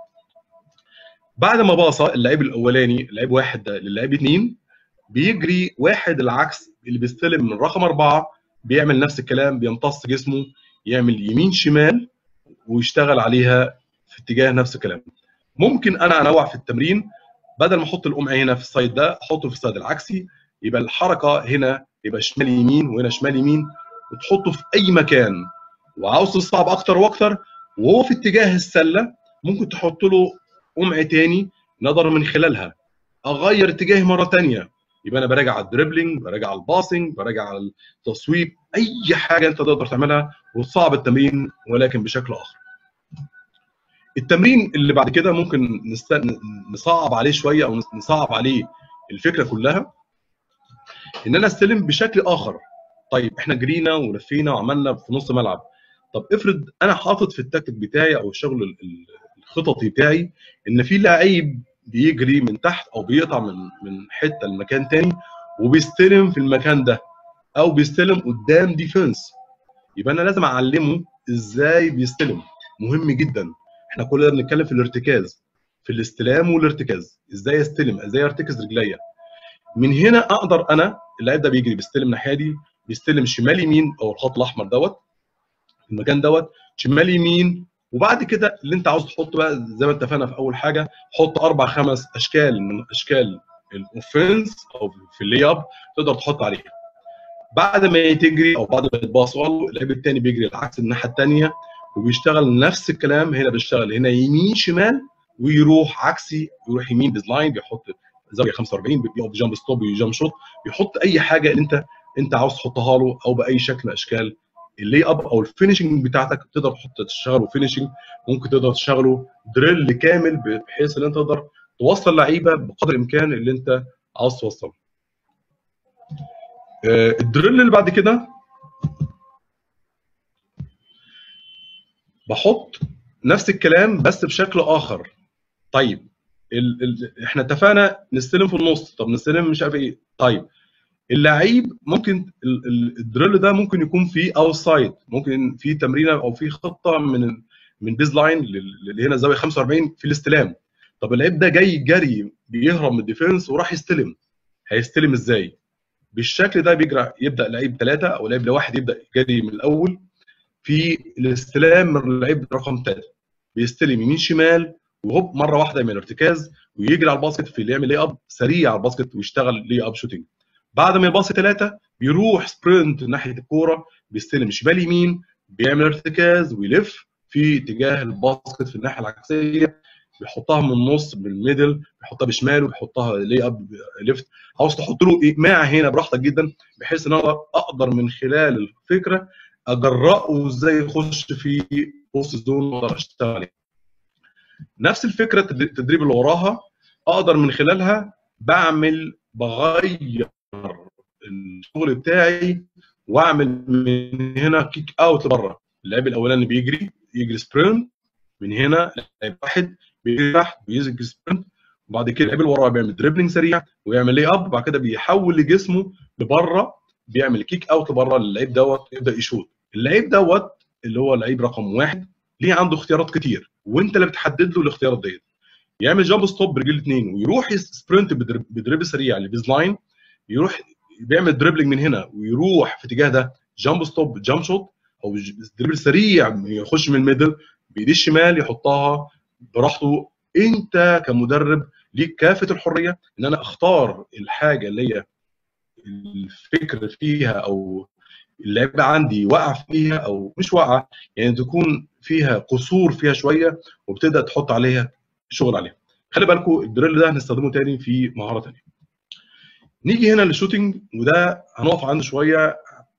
S2: بعد ما باصى اللعيب الاولاني اللعيب واحد ده للعيب اثنين بيجري واحد العكس اللي بيستلم من رقم اربعه بيعمل نفس الكلام بيمتص جسمه يعمل يمين شمال ويشتغل عليها في اتجاه نفس الكلام ممكن انا انوع في التمرين بدل ما احط القمع هنا في السايد ده احطه في السايد العكسي يبقى الحركه هنا يبقى شمال يمين وهنا شمال يمين وتحطه في اي مكان وعاوز تصعب اكتر واكتر وهو في اتجاه السله ممكن تحط له قمع تاني نقدر من خلالها اغير اتجاهي مره ثانيه يبقى انا براجع على الدريبلينج براجع على الباسنج براجع على التصويب اي حاجه انت تقدر تعملها وتصعب التمرين ولكن بشكل اخر التمرين اللي بعد كده ممكن نست... نصعب عليه شويه او نصعب عليه الفكره كلها ان انا استلم بشكل اخر طيب احنا جرينا ولفينا وعملنا في نص ملعب طب افرض انا حاطط في التكتيك بتاعي او الشغل الخططي بتاعي ان في لعيب بيجري من تحت او بيقطع من من حته لمكان تاني وبيستلم في المكان ده او بيستلم قدام ديفنس يبقى انا لازم اعلمه ازاي بيستلم مهم جدا احنا كلنا بنتكلم في الارتكاز في الاستلام والارتكاز ازاي استلم ازاي ارتكز رجليا من هنا اقدر انا اللعيب ده بيجري بيستلم ناحيه دي بيستلم شمال يمين او الخط الاحمر دوت المكان دوت شمال يمين وبعد كده اللي انت عاوز تحط بقى زي ما اتفقنا في اول حاجه حط اربع خمس اشكال من اشكال الاوفنس او في اللي اب تقدر تحط عليها بعد ما تجري او بعد ما يتباص اللعيب الثاني بيجري العكس الناحيه الثانيه وبيشتغل نفس الكلام هنا بيشتغل هنا يمين شمال ويروح عكسي يروح يمين بيزلاين بيحط زاويه 45 بيقف جامب ستوب وجامب شوت بيحط اي حاجه اللي انت انت عاوز تحطها له او باي شكل من اشكال اللي اب او الفينشنج بتاعتك تقدر تحط تشتغله فينشنج ممكن تقدر تشتغله دريل كامل بحيث ان انت تقدر توصل لعيبه بقدر الامكان اللي انت عاوز توصله. آه، الدريل اللي بعد كده بحط نفس الكلام بس بشكل اخر. طيب ال ال احنا اتفقنا نستلم في النص طب نستلم مش عارف ايه طيب اللعيب ممكن ال- ال- الدريل ده ممكن يكون فيه اوتسايد ممكن في تمرينه او في خطه من من بيز لاين اللي هنا زاويه 45 في الاستلام طب اللعيب ده جاي جري بيهرب من الديفنس وراح يستلم هيستلم ازاي؟ بالشكل ده بيجرى يبدا لعيب ثلاثه او لعيب لواحد يبدا جري من الاول في الاستلام من اللعيب رقم ثلاثه بيستلم يمين شمال وهوب مره واحده من ارتكاز ويجري على الباسكت في اللي يعمل لي اب سريع على الباسكت ويشتغل لي اب شوتنج بعد ما يباصي ثلاثه بيروح سبرنت ناحيه الكوره بيستلم شمال يمين بيعمل ارتكاز ويلف في اتجاه الباسكت في الناحيه العكسيه بيحطها من النص بالميدل بيحطها بشماله بيحطها لي اب ليفت عاوز تحط له ايقاع هنا براحتك جدا بحيث ان انا اقدر من خلال الفكره اجرأه ازاي يخش في بوست زون واقدر اشتغل عليه. نفس الفكره التدريب اللي وراها اقدر من خلالها بعمل بغير الشغل بتاعي واعمل من هنا كيك اوت لبره اللاعب الاولاني بيجري يجري سبرنت من هنا لاعب واحد بيجري تحت بيجري سبرنت وبعد كده اللاعب اللي وراه بيعمل دريبلينج سريع ويعمل لي اب وبعد كده بيحول لجسمه لبره بيعمل كيك اوت لبره اللعيب دوت يبدا يشوط اللعيب دوت اللي هو لعيب رقم واحد ليه عنده اختيارات كتير وانت اللي بتحدد له الاختيارات ديت يعمل جامب ستوب برجل اثنين ويروح سبرنت بدريبل سريع لبيز لاين يروح بيعمل دريبلينج من هنا ويروح في اتجاه ده جامب ستوب جامب شوت او دريبل سريع يخش من الميدل بايديه الشمال يحطها براحته انت كمدرب ليك كافه الحريه ان انا اختار الحاجه اللي هي الفكر فيها او اللعبه عندي واقع فيها او مش واقعه يعني تكون فيها قصور فيها شويه وبتبدا تحط عليها شغل عليها خلي بالكم الدريل ده هنستخدمه تاني في مهاره تانيه نيجي هنا للشوتنج وده هنقف عنده شويه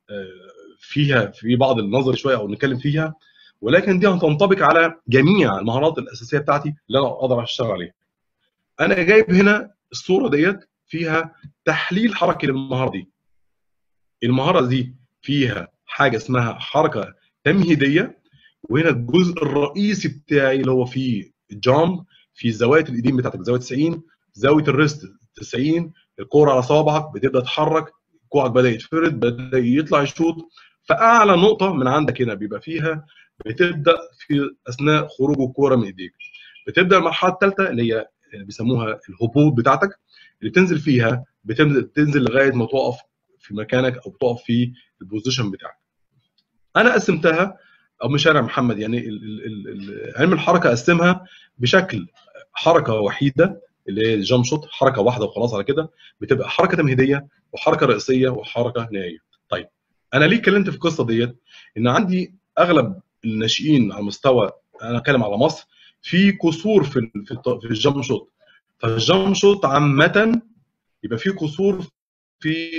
S2: فيها في بعض النظر شويه او نتكلم فيها ولكن دي هتنطبق على جميع المهارات الاساسيه بتاعتي اللي انا اقدر اشتغل عليها انا جايب هنا الصوره ديت فيها تحليل حركي للمهاره دي المهاره دي فيها حاجه اسمها حركه تمهيديه وهنا الجزء الرئيسي بتاعي اللي هو فيه الجامب في زوايا الايدين بتاعتك زاويه 90 زاويه الريست 90 الكوره على صوابعك بتبدا تتحرك كوعك بدا يتفرد بدا يطلع يشوط فاعلى نقطه من عندك هنا بيبقى فيها بتبدا في اثناء خروج الكوره من ايديك بتبدا المرحله الثالثه اللي هي بيسموها الهبوط بتاعتك اللي بتنزل فيها بتنزل لغايه ما تقف في مكانك او تقف في البوزيشن بتاعك انا قسمتها او مش انا محمد يعني علم الحركه قسمها بشكل حركه وحيده اللي هي الجامب شوت حركه واحده وخلاص على كده بتبقى حركه تمهيديه وحركه رئيسيه وحركه نهائيه طيب انا ليه اتكلمت في القصه ديت ان عندي اغلب الناشئين على مستوى انا اتكلم على مصر في قصور في في, في الجامب شوت فالجامب شوت عامه يبقى في قصور في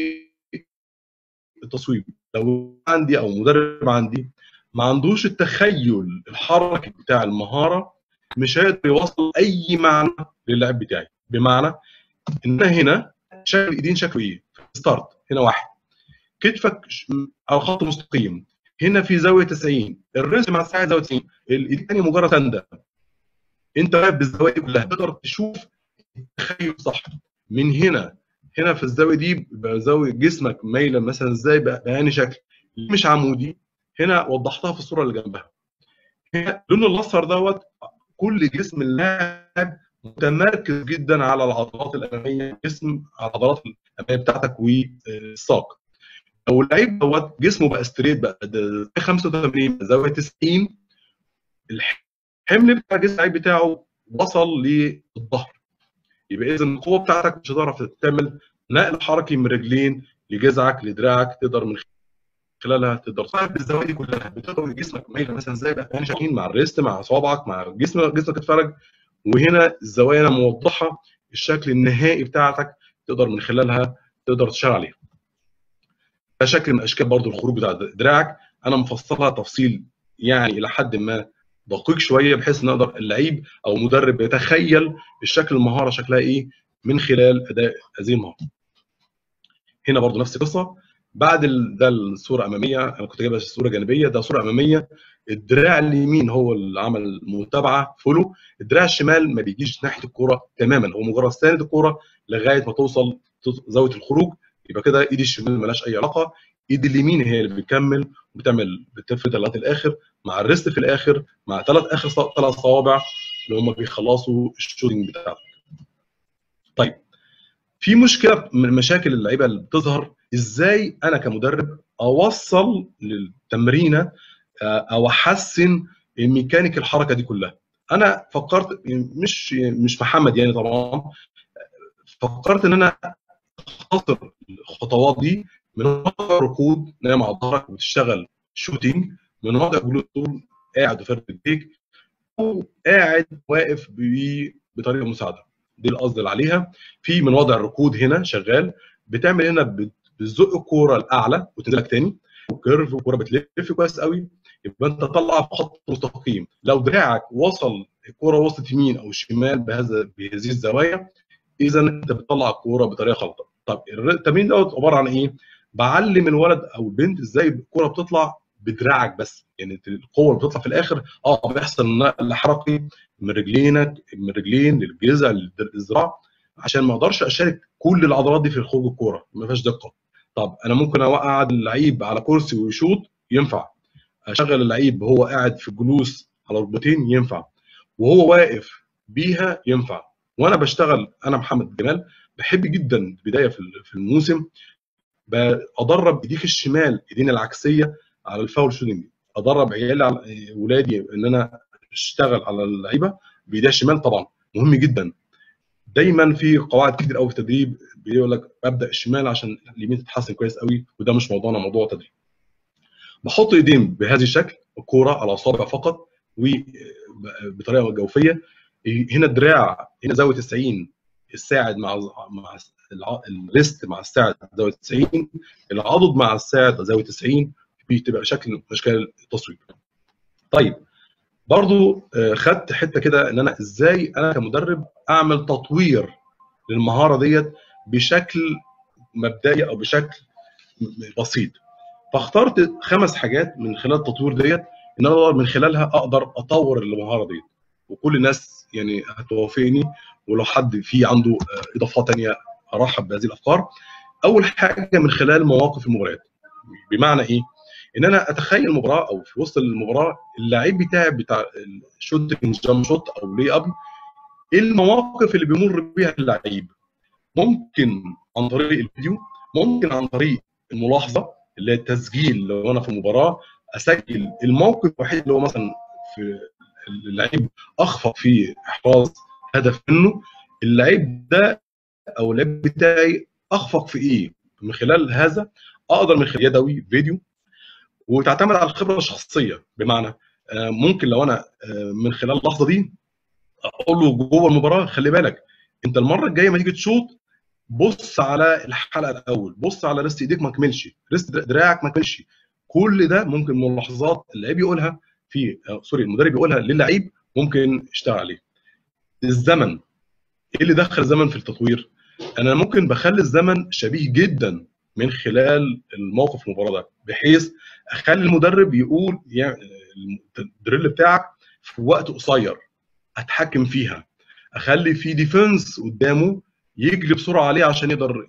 S2: التصويب لو عندي او مدرب عندي ما عندوش التخيل الحركي بتاع المهاره مش هيقدر يوصل اي معنى للاعب بتاعي بمعنى ان هنا شكل الايدين شكله ايه ستارت هنا واحد كتفك على خط مستقيم هنا في زاويه 90 الريست مع الساعه زاويه 90 الايد الثانيه مجرد سنده انت واقف بالزوايا دي كلها تقدر تشوف التخيل صح من هنا هنا في الزاويه دي بيبقى زاويه جسمك مايله مثلا ازاي بأني شكل مش عمودي هنا وضحتها في الصوره اللي جنبها هنا اللون الاصفر دوت كل جسم اللاعب متمركز جدا على العضلات الاماميه جسم على العضلات الاماميه بتاعتك والساق لو اللعيب دوت جسمه بقى ستريت بقى 85 زاويه 90 الحمل بتاع الجسم اللعيب بتاعه وصل للظهر يبقى اذا القوه بتاعتك مش هتعرف تعمل نقل حركي من رجلين لجذعك لدراعك تقدر من خلالها تقدر تصاحب الزوايا دي كلها بتقدر جسمك مايل مثلا ازاي بقى يعني شايفين مع الريست مع صوابعك مع جسمك جسمك اتفرج وهنا الزوايا موضحه الشكل النهائي بتاعتك تقدر من خلالها تقدر تشتغل عليها ده شكل من اشكال برضو الخروج بتاع دراعك انا مفصلها تفصيل يعني الى حد ما دقيق شويه بحيث ان اقدر اللعيب او مدرب يتخيل الشكل المهاره شكلها ايه من خلال اداء هذه المهاره. هنا برضو نفس القصه بعد ال... ده الصوره اماميه انا كنت جايبها صوره جانبيه ده صوره اماميه الدراع اليمين هو اللي عمل متابعه فولو الدراع الشمال ما بيجيش ناحيه الكوره تماما هو مجرد ساند الكوره لغايه ما توصل زاويه الخروج يبقى كده ايدي الشمال ملهاش اي علاقه ايدي اليمين هي اللي بتكمل وبتعمل بتفرد لغايه الاخر مع الريست في الاخر مع ثلاث اخر ثلاث صوابع اللي هم بيخلصوا الشوتنج بتاعك طيب في مشكله من مشاكل اللعيبه اللي بتظهر ازاي انا كمدرب اوصل للتمرينه او احسن ميكانيك الحركه دي كلها انا فكرت مش مش محمد يعني طبعا فكرت ان انا اختصر الخطوات دي من وضع ركود نايم على ظهرك وتشتغل شوتينج من وضع جلوس طول قاعد وفرد ايديك او قاعد واقف بطريقه مساعده دي القصد اللي عليها في من وضع الركود هنا شغال بتعمل هنا بتزق الكوره الاعلى وتنزلك تاني كيرف الكوره بتلف كويس قوي يبقى انت طلع في خط مستقيم لو دراعك وصل الكوره وصلت يمين او شمال بهذا بهذه الزوايا اذا انت بتطلع الكوره بطريقه غلط طب التمرين دوت عباره عن ايه؟ بعلم الولد او البنت ازاي الكوره بتطلع بدراعك بس يعني القوه اللي بتطلع في الاخر اه بيحصل نقل حركي من رجلينك من رجلين للجذع للذراع عشان ما اقدرش اشارك كل العضلات دي في خروج الكوره ما فيهاش دقه طب انا ممكن اوقع اللعيب على كرسي ويشوط ينفع اشغل اللعيب وهو قاعد في الجلوس على ركبتين ينفع وهو واقف بيها ينفع وانا بشتغل انا محمد جمال بحب جدا بدايه في الموسم ادرب ايديك الشمال ايدينا العكسيه على الفاول شوتنج ادرب عيالي على ولادي ان انا اشتغل على اللعيبه بايديها الشمال طبعا مهم جدا دايما في قواعد كتير قوي في التدريب بيقول لك ابدا الشمال عشان اليمين تتحسن كويس قوي وده مش موضوعنا موضوع تدريب بحط ايدين بهذا الشكل الكوره على اصابع فقط وبطريقه جوفيه هنا الدراع هنا زاويه 90 الساعد مع مع الريست مع الساعد زاويه 90 العضد مع الساعد زاويه 90 بتبقى شكل من اشكال التصوير. طيب برضو خدت حته كده ان انا ازاي انا كمدرب اعمل تطوير للمهاره ديت بشكل مبدئي او بشكل بسيط. فاخترت خمس حاجات من خلال التطوير ديت ان انا من خلالها اقدر اطور المهاره ديت وكل الناس يعني هتوافقني ولو حد فيه عنده اضافات ثانيه ارحب بهذه الافكار اول حاجه من خلال مواقف المباريات بمعنى ايه ان انا اتخيل مباراه او في وسط المباراه اللعيب بتاعي بتاع الشوت جام شوت او لي اب ايه المواقف اللي بيمر بيها اللعيب ممكن عن طريق الفيديو ممكن عن طريق الملاحظه اللي هي التسجيل لو انا في مباراه اسجل الموقف الوحيد اللي هو مثلا في اللعيب اخفق في احراز هدف منه اللعيب ده او اللعيب بتاعي اخفق في ايه من خلال هذا اقدر من خلال يدوي فيديو وتعتمد على الخبره الشخصيه بمعنى ممكن لو انا من خلال اللحظه دي اقول له جوه المباراه خلي بالك انت المره الجايه ما تيجي تشوط بص على الحلقه الاول بص على ريست ايديك ما كملش ريست دراعك ما كملش كل ده ممكن ملاحظات اللعيب يقولها في سوري المدرب يقولها للعيب ممكن يشتغل عليه الزمن ايه اللي دخل الزمن في التطوير انا ممكن بخلي الزمن شبيه جدا من خلال الموقف المباراه ده بحيث اخلي المدرب يقول يعني الدريل بتاعك في وقت قصير اتحكم فيها اخلي في ديفنس قدامه يجري بسرعه عليه عشان يقدر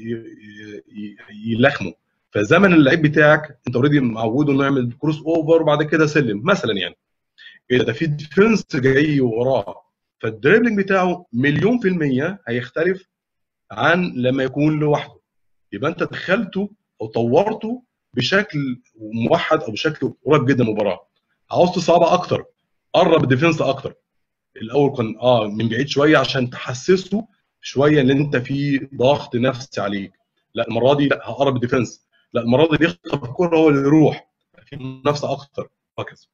S2: يلخمه فزمن اللعيب بتاعك انت اوريدي معوده انه يعمل كروس اوفر وبعد كده سلم مثلا يعني ايه ده في ديفنس جاي وراه فالدريبلينج بتاعه مليون في المية هيختلف عن لما يكون لوحده يبقى انت دخلته او طورته بشكل موحد او بشكل قريب جدا من المباراه عاوز تصعبها اكتر قرب الديفنس اكتر الاول كان اه من بعيد شويه عشان تحسسه شويه ان انت في ضغط نفسي عليك لا المره دي لا هقرب الديفنس لا المره دي يخطف الكره هو اللي يروح في منافسه اكتر وهكذا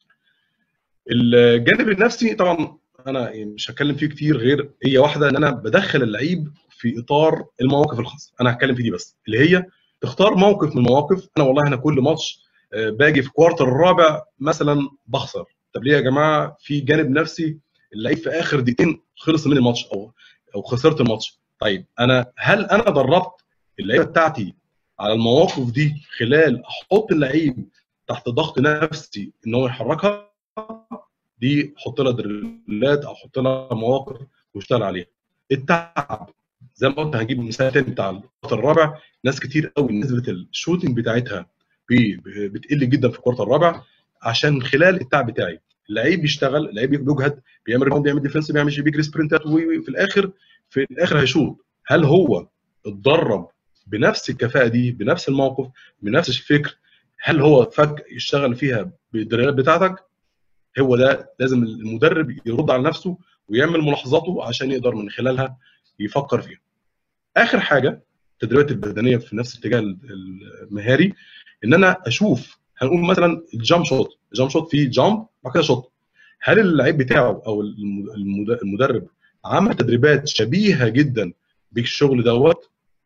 S2: الجانب النفسي طبعا انا مش هتكلم فيه كتير غير هي واحده ان انا بدخل اللعيب في اطار المواقف الخاصه انا هتكلم في دي بس اللي هي تختار موقف من المواقف انا والله انا كل ماتش باجي في كوارتر الرابع مثلا بخسر طب ليه يا جماعه في جانب نفسي اللعيب في اخر دقيقتين خلص من الماتش او او خسرت الماتش طيب انا هل انا دربت اللعيبه بتاعتي على المواقف دي خلال احط اللعيب تحت ضغط نفسي ان هو يحركها دي احط لها دريلات او احط لها مواقف واشتغل عليها التعب زي ما قلت هنجيب مثال تاني بتاع الكوارتر الرابع ناس كتير قوي نسبه الشوتنج بتاعتها بتقل جدا في الكوارتر الرابع عشان خلال التعب بتاعي اللعيب بيشتغل اللعيب بيجهد بيعمل ريباوند بيعمل ديفنس بيعمل بيجري سبرنتات وفي الاخر في الاخر هيشوط هل هو اتدرب بنفس الكفاءه دي بنفس الموقف بنفس الفكر هل هو فك يشتغل فيها بالدرجات بتاعتك هو ده لازم المدرب يرد على نفسه ويعمل ملاحظاته عشان يقدر من خلالها يفكر فيها اخر حاجه التدريبات البدنيه في نفس الاتجاه المهاري ان انا اشوف هنقول مثلا الجامب شوت الجامب شوت فيه جامب بعد كده شوت هل اللعيب بتاعه او المدرب عمل تدريبات شبيهه جدا بالشغل دوت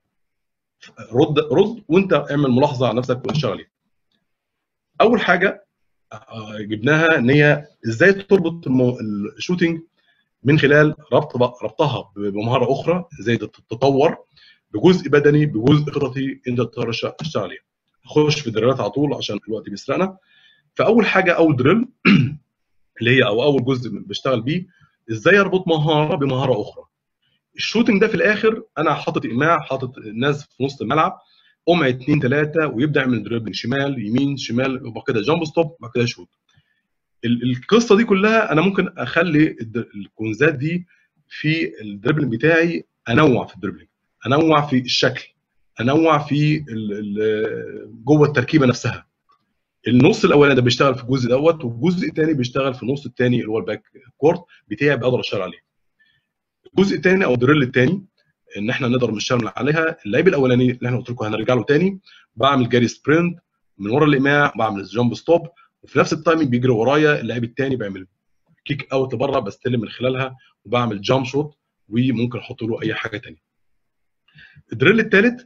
S2: رد رد وانت اعمل ملاحظه على نفسك واشتغل عليها اول حاجه جبناها ان هي ازاي تربط الشوتنج من خلال ربط ربطها بمهاره اخرى ازاي تتطور بجزء بدني بجزء خططي انت تقدر تشتغل عليه اخش في الدريلات على طول عشان الوقت بيسرقنا فاول حاجه اول دريل اللي هي او اول جزء بشتغل بيه ازاي اربط مهاره بمهاره اخرى الشوتنج ده في الاخر انا حاطط ايماع حاطط الناس في نص الملعب قمع اثنين ثلاثه ويبدا يعمل دريبلينج شمال يمين شمال وبعد كده جامب ستوب بعد كده شوت القصه دي كلها انا ممكن اخلي الكونزات دي في الدريبلينج بتاعي انوع في الدريبلينج انوع في الشكل انوع في جوه التركيبه نفسها النص الاولاني ده بيشتغل في الجزء دوت والجزء الثاني بيشتغل في النص الثاني اللي هو الباك كورت بتاعي بقدر اشتغل عليه الجزء الثاني او الدريل الثاني ان احنا نقدر نشتغل عليها اللعيب الاولاني اللي احنا قلت لكم هنرجع له ثاني بعمل جاري سبرنت من ورا الايماع بعمل جامب ستوب وفي نفس التايمنج بيجري ورايا اللعيب الثاني بيعمل كيك اوت لبره بستلم من خلالها وبعمل جامب شوت وممكن احط له اي حاجه ثانيه الدريل الثالث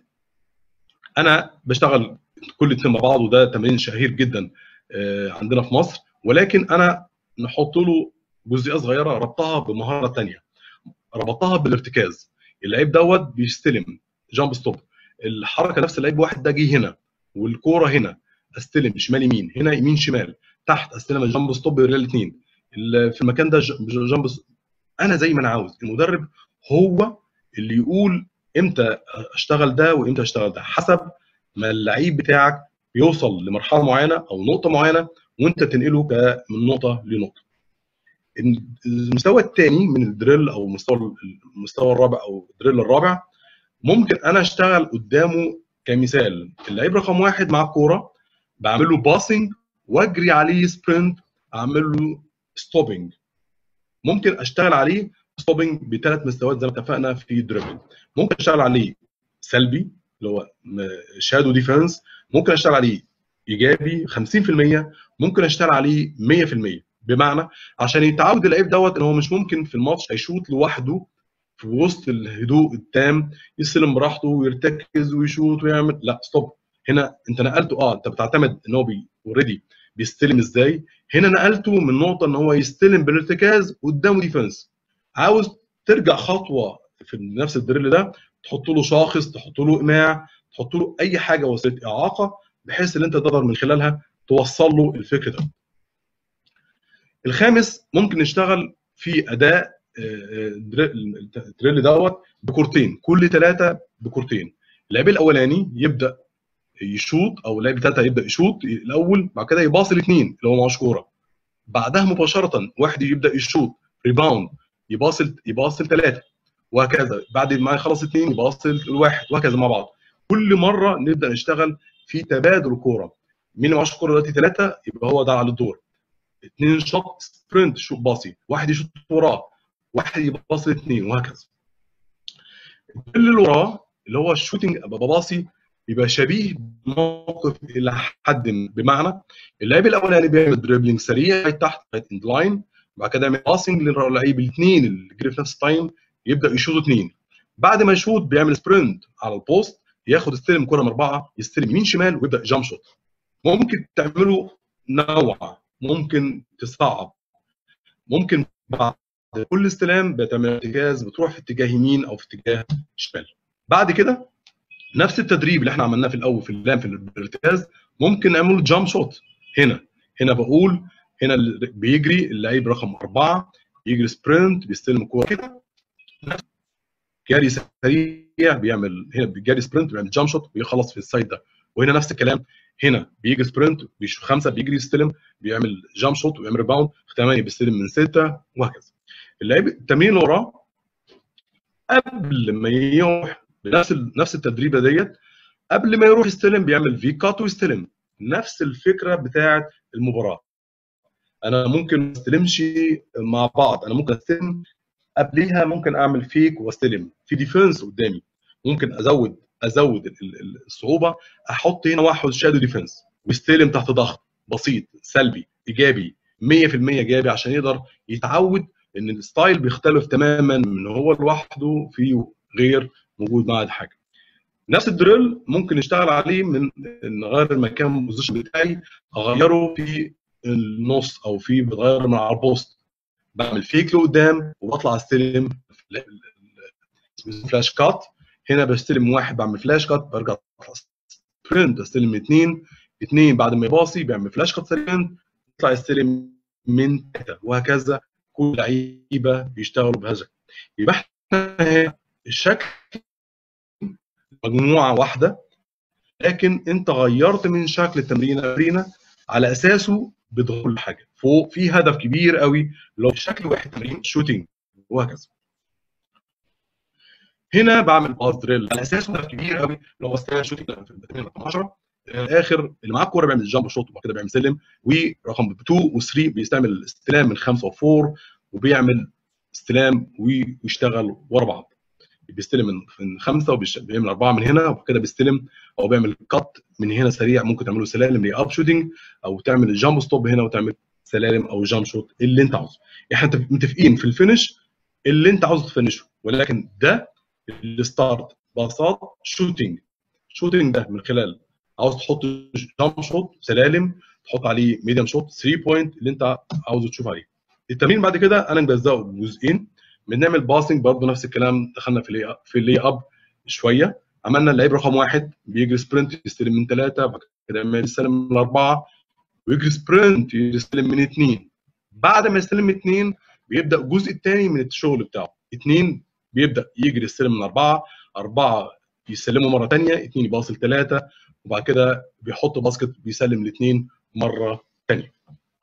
S2: انا بشتغل كل اثنين مع بعض وده تمرين شهير جدا عندنا في مصر ولكن انا نحط له جزئيه صغيره ربطها بمهاره ثانيه ربطها بالارتكاز اللعيب دوت بيستلم جامب ستوب الحركه نفس اللعيب واحد ده جه هنا والكوره هنا استلم شمال يمين هنا يمين شمال تحت استلم الجامب ستوب الاثنين في المكان ده جامب انا زي ما انا عاوز المدرب هو اللي يقول امتى اشتغل ده وامتى اشتغل ده حسب ما اللعيب بتاعك بيوصل لمرحله معينه او نقطه معينه وانت تنقله من نقطه لنقطه المستوى الثاني من الدريل او المستوى المستوى الرابع او الدريل الرابع ممكن انا اشتغل قدامه كمثال اللعيب رقم واحد مع الكوره بعمل له باسنج واجري عليه سبرنت اعمل له ستوبنج ممكن اشتغل عليه ستوبنج بثلاث مستويات زي ما اتفقنا في الدريبل ممكن اشتغل عليه سلبي اللي هو شادو ديفense ممكن اشتغل عليه ايجابي 50% ممكن اشتغل عليه 100% بمعنى عشان يتعود اللعيب دوت ان هو مش ممكن في الماتش هيشوط لوحده في وسط الهدوء التام يستلم براحته ويرتكز ويشوط ويعمل لا ستوب هنا انت نقلته اه انت بتعتمد ان هو بي اوريدي بيستلم ازاي هنا نقلته من نقطه ان هو يستلم بالارتكاز قدامه ديفنس عاوز ترجع خطوه في نفس الدريل ده تحط له شاخص تحط له اقماع تحط له اي حاجه وسيله اعاقه بحيث ان انت تقدر من خلالها توصل له الفكر ده الخامس ممكن نشتغل في اداء الدريل دوت بكورتين كل ثلاثه بكورتين اللعيب الاولاني يبدا يشوط او اللعيب ثلاثه يبدا يشوط الاول بعد كده يباصي الاثنين اللي هو معهوش كوره بعدها مباشره واحد يبدا يشوط ريباوند يباصي يباصي ثلاثه وهكذا بعد ما يخلص اثنين يباصي الواحد وهكذا مع بعض كل مره نبدا نشتغل في تبادل كوره مين اللي معهوش كوره دلوقتي ثلاثه يبقى هو ده على الدور اثنين شوط سبرنت شوط باصي واحد يشوط وراه واحد يباصي الاثنين وهكذا كل اللي وراه اللي هو الشوتنج بباصي بيبقى شبيه بموقف الى حد بمعنى اللعيب الاولاني بيعمل دريبلينج سريع تحت اند لاين بعد كده يعمل باسنج للعيب الاثنين اللي جري في نفس التايم يبدا يشوط اثنين بعد ما يشوط بيعمل سبرنت على البوست ياخد استلم كره من اربعه يستلم يمين شمال ويبدا جامب شوت ممكن تعمله نوع ممكن تصعب ممكن بعد كل استلام بتعمل ارتكاز بتروح في اتجاه يمين او في اتجاه شمال بعد كده نفس التدريب اللي احنا عملناه في الاول في اللام في الارتكاز ممكن نعمل جامب شوت هنا هنا بقول هنا بيجري اللعيب رقم اربعه يجري سبرنت بيستلم الكوره كده جري سريع بيعمل هنا بيجري سبرنت بيعمل جامب شوت ويخلص في السايد ده وهنا نفس الكلام هنا بيجي سبرنت بيشوف خمسه بيجري يستلم بيعمل جامب شوت ويعمل ريباوند ثمانيه بيستلم من سته وهكذا اللعيب التمرين اللي وراه قبل ما يروح بنفس نفس التدريبه ديت قبل ما يروح يستلم بيعمل في كات ويستلم نفس الفكره بتاعه المباراه انا ممكن ما استلمش مع بعض انا ممكن استلم قبليها ممكن اعمل فيك واستلم في ديفنس قدامي ممكن ازود ازود الصعوبه احط هنا واحد شادو ديفنس ويستلم تحت ضغط بسيط سلبي ايجابي 100% ايجابي عشان يقدر يتعود ان الستايل بيختلف تماما من هو لوحده في غير موجود مع حاجه نفس الدريل ممكن نشتغل عليه من نغير المكان البوزيشن بتاعي اغيره في النص او في بتغير من على البوست بعمل فيك لقدام وبطلع استلم فلاش كات هنا بستلم واحد بعمل فلاش كات برجع سبرنت استلم اثنين اثنين بعد ما يباصي بيعمل فلاش كات سبرنت يطلع يستلم من ثلاثه وهكذا كل لعيبه بيشتغلوا بهذا يبقى احنا الشكل مجموعه واحده لكن انت غيرت من شكل التمرين على اساسه بتغير حاجه فوق في هدف كبير قوي لو شكل واحد تمرين شوتنج وهكذا هنا بعمل باس دريل على اساس هدف كبير قوي لو استلم شوتنج في التمرين رقم 10 الاخر اللي معاه الكوره بيعمل جامب شوت وبعد كده بيعمل سلم ورقم 2 و3 بيستعمل استلام من 5 و4 وبيعمل استلام ويشتغل ورا بعض بيستلم من من خمسه وبيعمل اربعه من هنا وبعد كده بيستلم او بيعمل كات من هنا سريع ممكن تعمله سلالم لي اب شوتنج او تعمل جامب ستوب هنا وتعمل سلالم او جامب شوت اللي انت عاوزه احنا متفقين في الفينش اللي انت عاوز تفنشه ولكن ده الستارت باصات شوتنج شوتنج ده من خلال عاوز تحط جامب شوت سلالم تحط عليه ميديم شوت 3 بوينت اللي انت عاوزه تشوف عليه التمرين بعد كده انا مجزاه جزئين بنعمل باسنج برضه نفس الكلام دخلنا في اللي في اللي اب شويه عملنا اللعيب رقم واحد بيجري سبرنت يستلم من ثلاثه بعد كده يستلم من اربعه ويجري سبرنت يستلم من اثنين بعد ما يستلم من اثنين بيبدا الجزء الثاني من الشغل بتاعه اثنين بيبدا يجري يستلم من اربعه اربعه يسلموا مره ثانيه اثنين يباصل ثلاثه وبعد كده بيحط باسكت بيسلم الاثنين مره ثانيه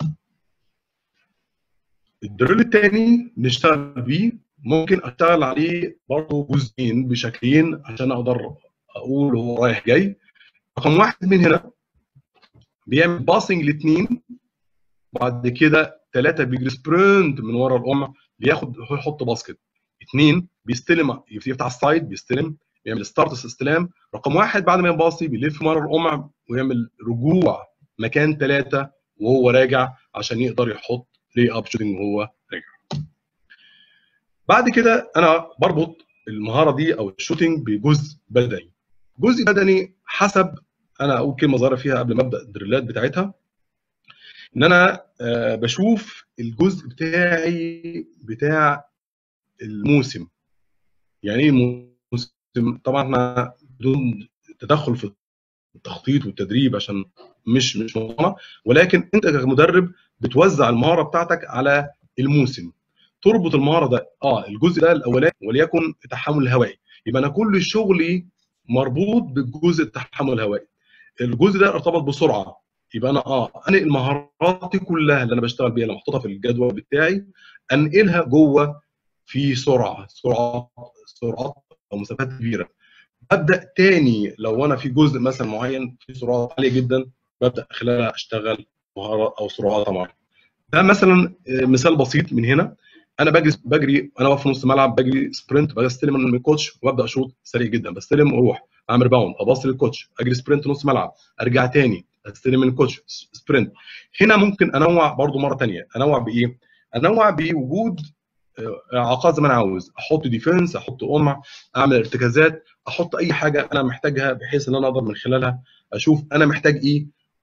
S2: الدريل الثاني نشتغل بيه ممكن اشتغل عليه برضه جزئين بشكلين عشان اقدر اقول هو رايح جاي رقم واحد من هنا بيعمل باسنج لاثنين وبعد كده ثلاثه بيجري سبرنت من ورا الام بياخد يحط باسكت اثنين بيستلم يفتح السايد بيستلم بيعمل ستارت استلام رقم واحد بعد ما يباصي بيلف ورا القمع ويعمل رجوع مكان ثلاثه وهو راجع عشان يقدر يحط لي اب شوتنج وهو راجع بعد كده انا بربط المهاره دي او الشوتنج بجزء بدني جزء بدني حسب انا اقول كلمه ظاهره فيها قبل ما ابدا الدريلات بتاعتها ان انا بشوف الجزء بتاعي بتاع الموسم يعني ايه الموسم طبعا احنا بدون تدخل في التخطيط والتدريب عشان مش مش موضوعنا ولكن انت كمدرب بتوزع المهاره بتاعتك على الموسم تربط المهاره ده اه الجزء ده الاولاني وليكن التحمل الهوائي يبقى انا كل شغلي مربوط بالجزء التحمل الهوائي الجزء ده ارتبط بسرعه يبقى انا اه انقل مهاراتي كلها اللي انا بشتغل بيها اللي محطوطه في الجدول بتاعي انقلها جوه في سرعه سرعه سرعات او مسافات كبيره ابدا تاني لو انا في جزء مثلا معين في سرعات عاليه جدا ببدا خلالها اشتغل مهارات او سرعات معينه ده مثلا مثال بسيط من هنا انا بجري بجري انا واقف في نص الملعب بجري سبرنت بستلم من الكوتش وابدا اشوط سريع جدا بستلم واروح اعمل ريباوند اباص للكوتش اجري سبرنت نص ملعب ارجع تاني استلم من الكوتش سبرنت هنا ممكن انوع برضو مره ثانيه انوع بايه؟ انوع بوجود اعاقات زي ما انا عاوز احط ديفنس احط قمع اعمل ارتكازات احط اي حاجه انا محتاجها بحيث ان انا اقدر من خلالها اشوف انا محتاج ايه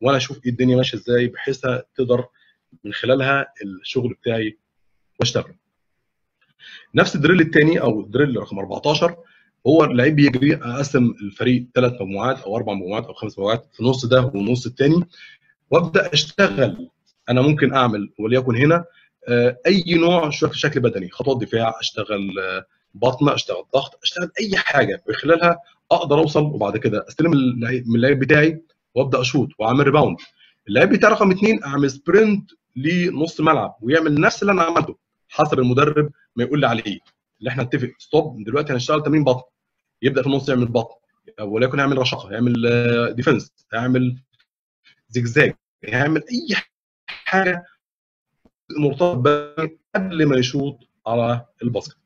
S2: وانا اشوف ايه الدنيا ماشيه ازاي بحيث تقدر من خلالها الشغل بتاعي واشتغل نفس الدريل الثاني او الدريل رقم 14 هو اللعيب بيجري اقسم الفريق ثلاث مجموعات او اربع مجموعات او خمس مجموعات في النص ده والنص الثاني وابدا اشتغل انا ممكن اعمل وليكن هنا اي نوع شكل بدني خطوات دفاع اشتغل بطن اشتغل ضغط اشتغل اي حاجه من خلالها اقدر اوصل وبعد كده استلم من اللعيب بتاعي وابدا اشوط واعمل ريباوند اللعيب بتاعي رقم اثنين اعمل سبرنت لنص ملعب ويعمل نفس اللي انا عملته حسب المدرب ما يقول لي عليه اللي احنا نتفق ستوب دلوقتي هنشتغل تمرين بطن يبدا في النص يعمل بطن وليكن يعمل رشاقه يعمل ديفنس يعمل زجزاج يعمل اي حاجه مرتبط قبل ما يشوط على الباسكت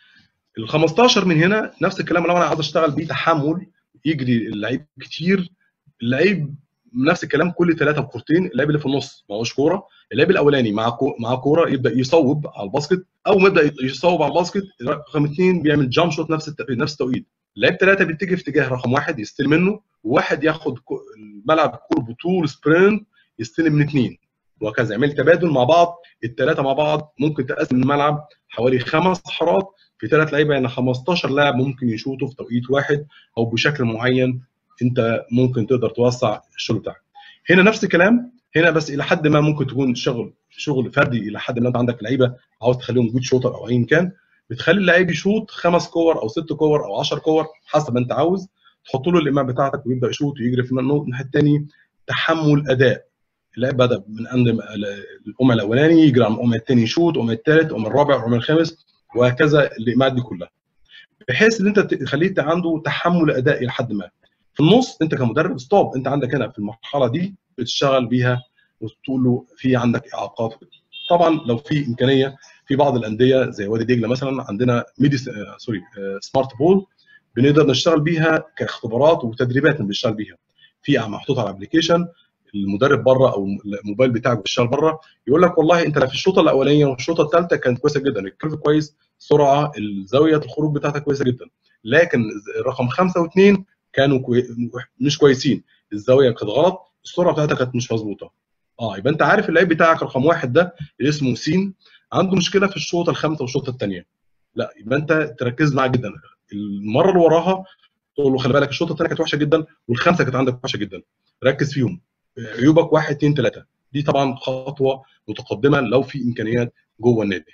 S2: ال 15 من هنا نفس الكلام لو انا عايز اشتغل بيه تحمل يجري اللعيب كتير اللعيب نفس الكلام كل ثلاثه بكورتين اللعيب اللي في النص معهوش كوره اللعيب الاولاني مع كو... مع كوره يبدا يصوب على الباسكت او ما يبدا يصوب على الباسكت رقم اثنين بيعمل جامب شوت نفس الت... نفس التوقيت اللعيب ثلاثه بيتجه في اتجاه رقم واحد يستلم منه وواحد ياخد الملعب الكوره بطول سبرنت يستلم من اثنين وهكذا يعمل تبادل مع بعض الثلاثه مع بعض ممكن تقسم الملعب حوالي خمس حارات في ثلاث لعيبه يعني 15 لاعب ممكن يشوطوا في توقيت واحد او بشكل معين انت ممكن تقدر توسع الشغل بتاعك هنا نفس الكلام هنا بس الى حد ما ممكن تكون شغل شغل فردي الى حد ما انت عندك لعيبه عاوز تخليهم جود شوتر او ايا كان بتخلي اللعيب يشوط خمس كور او ست كور او 10 كور حسب ما انت عاوز تحط له الايمان بتاعتك ويبدا يشوط ويجري في الناحيه الثانيه تحمل اداء اللاعب بدا من عند القمع الاولاني يجري على القمع الثاني يشوط القمع الثالث القمع الرابع القمع الخامس وهكذا الايماءات دي كلها بحيث ان انت تخليه عنده تحمل اداء الى حد ما في النص انت كمدرب ستوب انت عندك هنا في المرحله دي بتشتغل بيها وتقول له في عندك اعاقات طبعا لو في امكانيه في بعض الانديه زي وادي دجله مثلا عندنا ميدي سوري سمارت بول بنقدر نشتغل بيها كاختبارات وتدريبات بنشتغل بيها في محطوط على الابلكيشن المدرب بره او الموبايل بتاعك بيشتغل بره يقول لك والله انت في الشوطه الاولانيه والشوطه الثالثه كانت كويسه جدا الكيرف كويس سرعه زاويه الخروج بتاعتك كويسه جدا لكن رقم خمسه واثنين كانوا كوي... مش كويسين الزاويه كانت غلط السرعه بتاعتك كانت مش مظبوطه اه يبقى انت عارف اللعيب بتاعك رقم واحد ده اللي اسمه سين عنده مشكله في الشوطه الخامسه والشوطه الثانيه لا يبقى انت تركز معاه جدا المره اللي وراها تقول له خلي بالك الشوطه الثانيه كانت وحشه جدا والخامسه كانت عندك وحشه جدا ركز فيهم عيوبك واحد اثنين ثلاثه دي طبعا خطوه متقدمه لو في امكانيات جوه النادي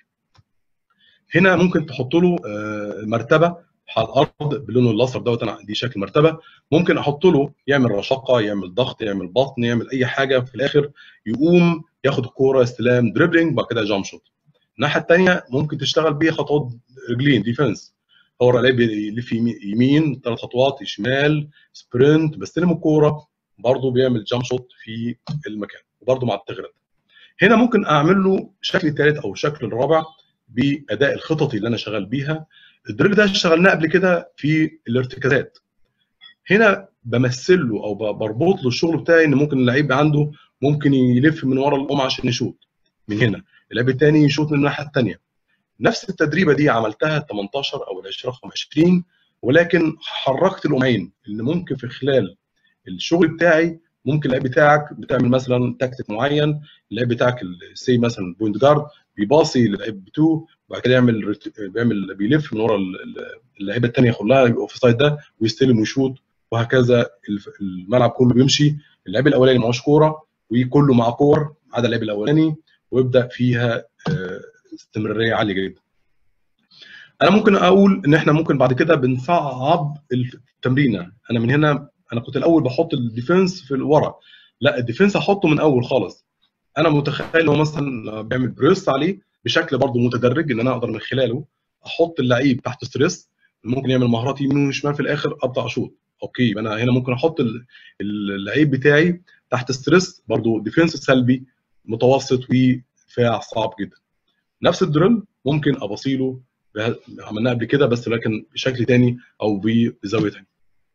S2: هنا ممكن تحط له مرتبه على الارض باللون الاصفر دوت انا دي شكل مرتبه ممكن احط له يعمل رشاقه يعمل ضغط يعمل بطن يعمل اي حاجه في الاخر يقوم ياخد الكوره استلام دريبلينج بعد كده جامب شوت الناحيه الثانيه ممكن تشتغل بيها خطوات رجلين ديفنس هو اللعيب يلف يمين ثلاث خطوات شمال سبرنت بستلم الكوره برضه بيعمل جامب شوت في المكان وبرضه مع التغييرات هنا ممكن اعمل له الشكل الثالث او الشكل الرابع باداء الخططي اللي انا شغال بيها الدريل ده اشتغلناه قبل كده في الارتكازات هنا بمثل له او بربط له الشغل بتاعي ان ممكن اللعيب عنده ممكن يلف من ورا القمع عشان يشوط من هنا اللعيب الثاني يشوط من الناحيه الثانيه نفس التدريبه دي عملتها 18 او ال رقم 20 ولكن حركت القمعين اللي ممكن في خلال الشغل بتاعي ممكن اللعيب بتاعك بتعمل مثلا تكتيك معين اللعيب بتاعك سي مثلا بوينت جارد بيباصي للعيب 2 وبعد كده يعمل بيعمل بيلف من ورا اللعيبه الثانيه كلها يبقى في السايد ده ويستلم ويشوط وهكذا الملعب كله بيمشي اللعيب الاولاني معهوش كوره وكله مع كور ما عدا اللعيب الاولاني ويبدا فيها استمراريه عاليه جدا. انا ممكن اقول ان احنا ممكن بعد كده بنصعب التمرينه انا من هنا انا كنت الاول بحط الديفنس في ورا لا الديفنس احطه من اول خالص انا متخيل هو مثلا بيعمل بريس عليه بشكل برضه متدرج ان انا اقدر من خلاله احط اللعيب تحت ستريس ممكن يعمل مهارات يمين وشمال في الاخر ابدا اشوط اوكي يبقى انا هنا ممكن احط اللعيب بتاعي تحت ستريس برضه ديفنس سلبي متوسط ودفاع صعب جدا نفس الدريل ممكن ابصيله عملناه قبل كده بس لكن بشكل تاني او بزاويه تانيه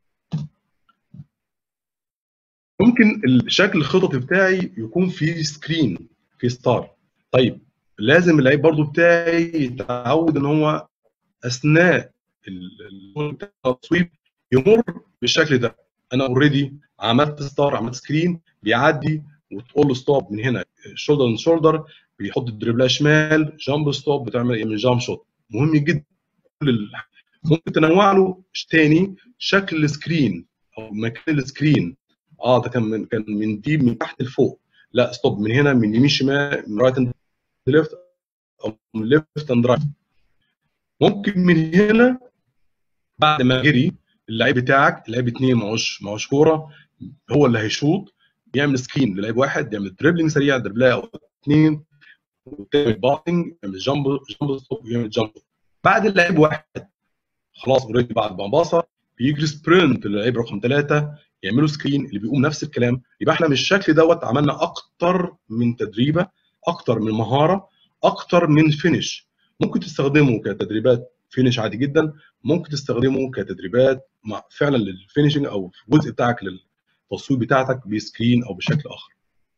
S2: ممكن الشكل الخططي بتاعي يكون فيه سكرين في ستار طيب لازم اللعيب برضو بتاعي يتعود ان هو اثناء التصويب يمر بالشكل ده انا اوريدي عملت ستار عملت سكرين بيعدي وتقول له ستوب من هنا شولدر اند شولدر بيحط الدريبله شمال جامب ستوب بتعمل من جامب شوت مهم جدا ممكن تنوع له تاني شكل السكرين او مكان السكرين اه ده كان من كان من دي من تحت لفوق لا ستوب من هنا من يمين شمال من رايت اند ليفت او من ليفت اند رايت ممكن من هنا بعد ما جري اللعيب بتاعك اللعيب اثنين معوش معوش كوره هو اللي هيشوط يعمل سكرين للعيب واحد يعمل دريبلينج سريع دربلايه او اثنين وتعمل باتنج يعمل جامب جامب ستوب ويعمل جامب بعد اللعيب واحد خلاص اوريدي بعد ما باصه بيجري سبرنت للعيب رقم ثلاثه يعملوا سكرين اللي بيقوم نفس الكلام يبقى احنا من الشكل دوت عملنا اكتر من تدريبه اكتر من مهاره اكتر من فينش ممكن تستخدمه كتدريبات فينش عادي جدا ممكن تستخدمه كتدريبات مع فعلا للفينشنج او الجزء بتاعك للتصوير بتاعتك بسكرين او بشكل اخر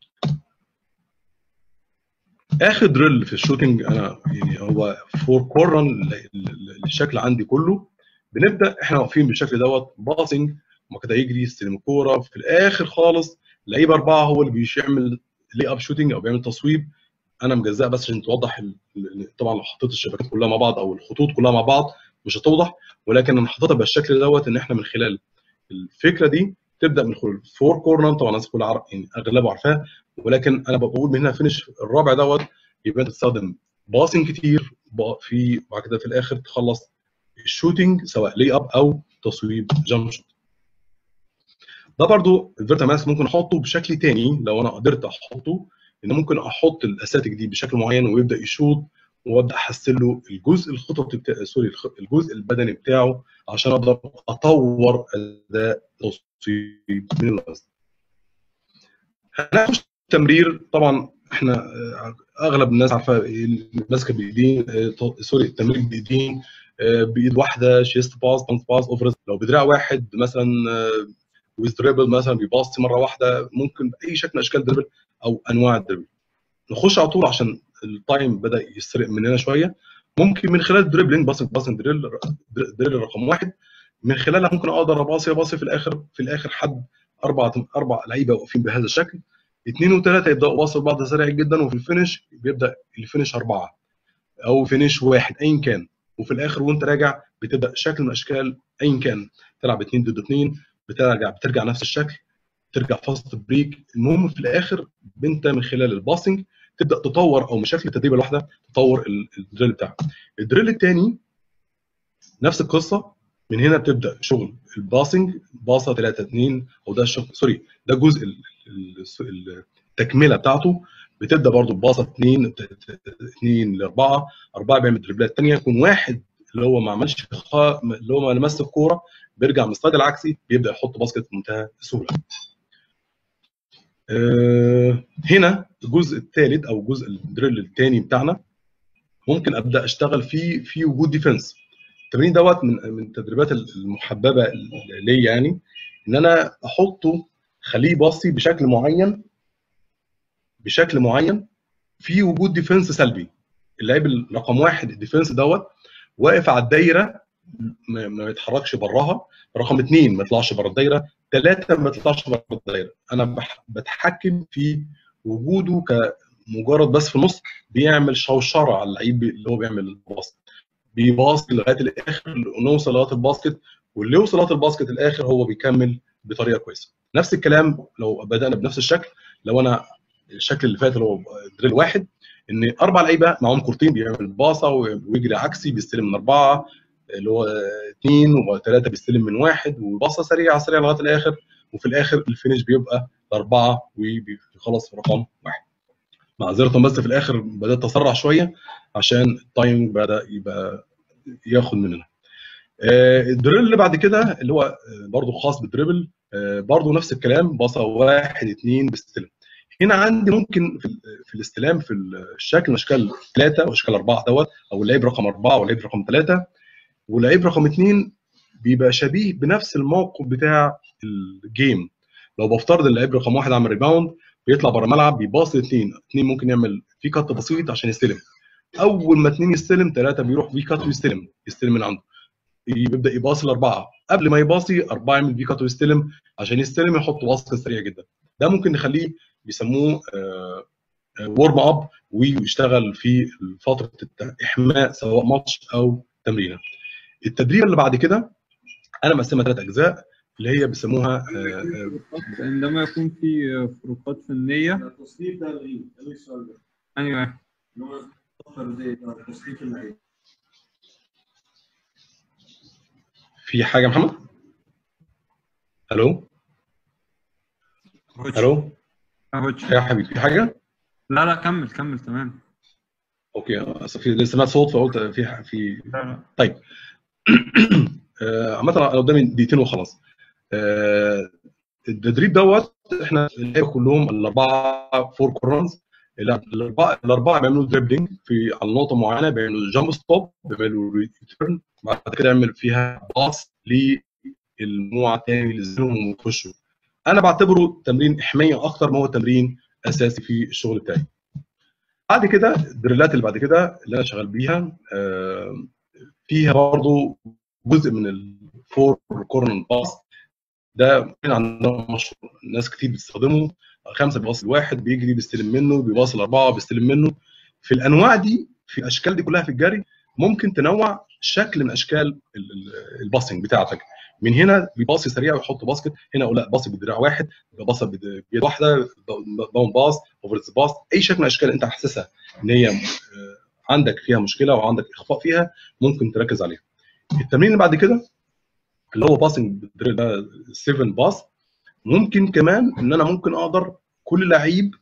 S2: اخر دريل في الشوتنج انا يعني هو فور كورن الشكل عندي كله بنبدا احنا واقفين بالشكل دوت باسنج وما كده يجري يستلم الكوره في الاخر خالص لعيب اربعه هو اللي بيعمل لي اب شوتنج او بيعمل تصويب انا مجزأ بس عشان توضح طبعا لو حطيت الشبكات كلها مع بعض او الخطوط كلها مع بعض مش هتوضح ولكن انا حاططها بالشكل دوت ان احنا من خلال الفكره دي تبدا من خلال فور كورنر طبعا الناس كلها عارف يعني اغلبه عارفاها ولكن انا بقول من هنا فينش الرابع دوت يبقى انت تستخدم باسنج كتير في بعد كده في الاخر تخلص الشوتنج سواء لي اب او تصويب جامب شوت ده برضو الفيرتا ماس ممكن احطه بشكل تاني لو انا قدرت احطه ان ممكن احط الاساتيك دي بشكل معين ويبدا يشوط وابدا احسن له الجزء الخططي بتاع سوري الجزء البدني بتاعه عشان اقدر اطور اداء تصويب من الوزن. هناخد تمرير طبعا احنا اغلب الناس عارفه ماسكه بايدين سوري التمرير بايدين بايد واحده شيست باس بانك باس اوفر لو بدراع واحد مثلا ويز دريبل مثلا بيباصي مره واحده ممكن باي شكل من اشكال دريبل او انواع الدريبل نخش على طول عشان التايم بدا يسرق مننا شويه ممكن من خلال دريبلينج باصنج باصنج دريل دريل رقم واحد من خلالها ممكن اقدر اباصي اباصي في الاخر في الاخر حد اربع اربع لعيبه واقفين بهذا الشكل اثنين وثلاثه يبداوا يباصوا لبعض سريع جدا وفي الفينش بيبدا الفينش اربعه او فينش واحد ايا كان وفي الاخر وانت راجع بتبدا شكل من اشكال ايا كان تلعب اثنين ضد اثنين بترجع بترجع نفس الشكل ترجع فاست بريك المهم في الاخر انت من خلال الباسنج تبدا تطور او من شكل التدريبه الواحده تطور الدريل بتاعك الدريل الثاني نفس القصه من هنا بتبدا شغل الباسنج باصه 3 2 او ده الشغل سوري ده جزء التكمله بتاعته بتبدا برضو بباصه 2 2 ل 4 4 بيعمل دريبلات ثانيه يكون واحد اللي هو ما عملش اللي هو ما لمس الكوره بيرجع من السلايد العكسي بيبدا يحط باسكت بمنتهى السهوله. أه هنا الجزء الثالث او جزء الدريل الثاني بتاعنا ممكن ابدا اشتغل فيه في وجود ديفنس. التمرين دوت من من التدريبات المحببه ليا يعني ان انا احطه خليه باصي بشكل معين بشكل معين في وجود ديفنس سلبي. اللاعب رقم واحد الديفنس دوت واقف على الدايره ما يتحركش براها رقم اثنين ما يطلعش بره الدايره ثلاثه ما يطلعش بره الدايره انا بتحكم في وجوده كمجرد بس في النص بيعمل شوشره على اللعيب اللي هو بيعمل الباسكت بيباص لغايه الاخر نوصل لغايه الباسكت واللي يوصل لغايه الباسكت الاخر هو بيكمل بطريقه كويسه نفس الكلام لو بدانا بنفس الشكل لو انا الشكل اللي فات اللي هو دريل واحد ان اربع لعيبه معاهم كورتين بيعمل باصه ويجري عكسي بيستلم من اربعه اللي هو اثنين وثلاثه بيستلم من واحد وباصه سريعه سريعه لغايه الاخر وفي الاخر الفينش بيبقى اربعه وبيخلص في رقم واحد. معذره بس في الاخر بدات اسرع شويه عشان التايم بدا يبقى ياخد مننا. الدريل اللي بعد كده اللي هو برضه خاص بالدريبل برضه نفس الكلام باصه واحد اثنين بيستلم. هنا عندي ممكن في, في الاستلام في الشكل اشكال ثلاثه واشكال اربعه دوت او اللعيب رقم اربعه واللعيب رقم ثلاثه واللعيب رقم اثنين بيبقى شبيه بنفس الموقف بتاع الجيم لو بفترض اللعيب رقم واحد عمل ريباوند بيطلع بره الملعب بيباص لاثنين اثنين ممكن يعمل في كات بسيط عشان يستلم اول ما اثنين يستلم ثلاثه بيروح في كات ويستلم يستلم من عنده يبدا يباصي الاربعه قبل ما يباصي اربعه يعمل بي كات ويستلم عشان يستلم يحط باسكت سريع جدا ده ممكن نخليه بيسموه ورم اب ويشتغل في فتره احماء سواء ماتش او تمرينه التدريب اللي بعد كده انا مقسمها ثلاث اجزاء اللي هي بيسموها آه، آه،
S1: عندما يكون في فروقات فنيه
S3: التصنيف ده الغي الغي السؤال ده
S1: ايوه
S3: اللي هو فرديه ده تصنيف اللعيب
S2: في حاجه يا محمد الو الو
S1: أهوتش.
S2: يا حبيبي في حاجه
S1: لا لا كمل كمل تمام
S2: اوكي اصل في سمعت صوت فقلت في في
S1: لا لا
S2: طيب آه، عامة انا قدامي دقيقتين وخلاص آه، التدريب دوت احنا اللعيبه كلهم الاربعه فور كورنرز الاربعه الاربعه بيعملوا دريبلينج في على نقطه معينه بيعملوا جامب ستوب بيعملوا ريتيرن بعد كده يعمل فيها باص للمجموعه الثانيه اللي ينزلهم ويخشوا انا بعتبره تمرين احمائي اكتر ما هو تمرين اساسي في الشغل بتاعي بعد كده الدريلات اللي بعد كده اللي انا شغال بيها آه، فيها برضو جزء من الفور كورنر باس ده عندنا مشهور ناس كتير بتستخدمه خمسه بيباص الواحد بيجري بيستلم منه بيباص الاربعه بيستلم منه في الانواع دي في الاشكال دي كلها في الجري ممكن تنوع شكل من اشكال ال- ال- الباسنج بتاعتك من هنا بيباصي سريع ويحط باسكت هنا اقول لا باصي بدراع واحد يبقى باصي بد- بيد واحده داون باص اوفر باص اي شكل من الاشكال انت حاسسها ان هي آه، عندك فيها مشكله وعندك اخفاء فيها ممكن تركز عليها التمرين اللي بعد كده اللي هو باسنج دريل ده 7 باس ممكن كمان ان انا ممكن اقدر كل لعيب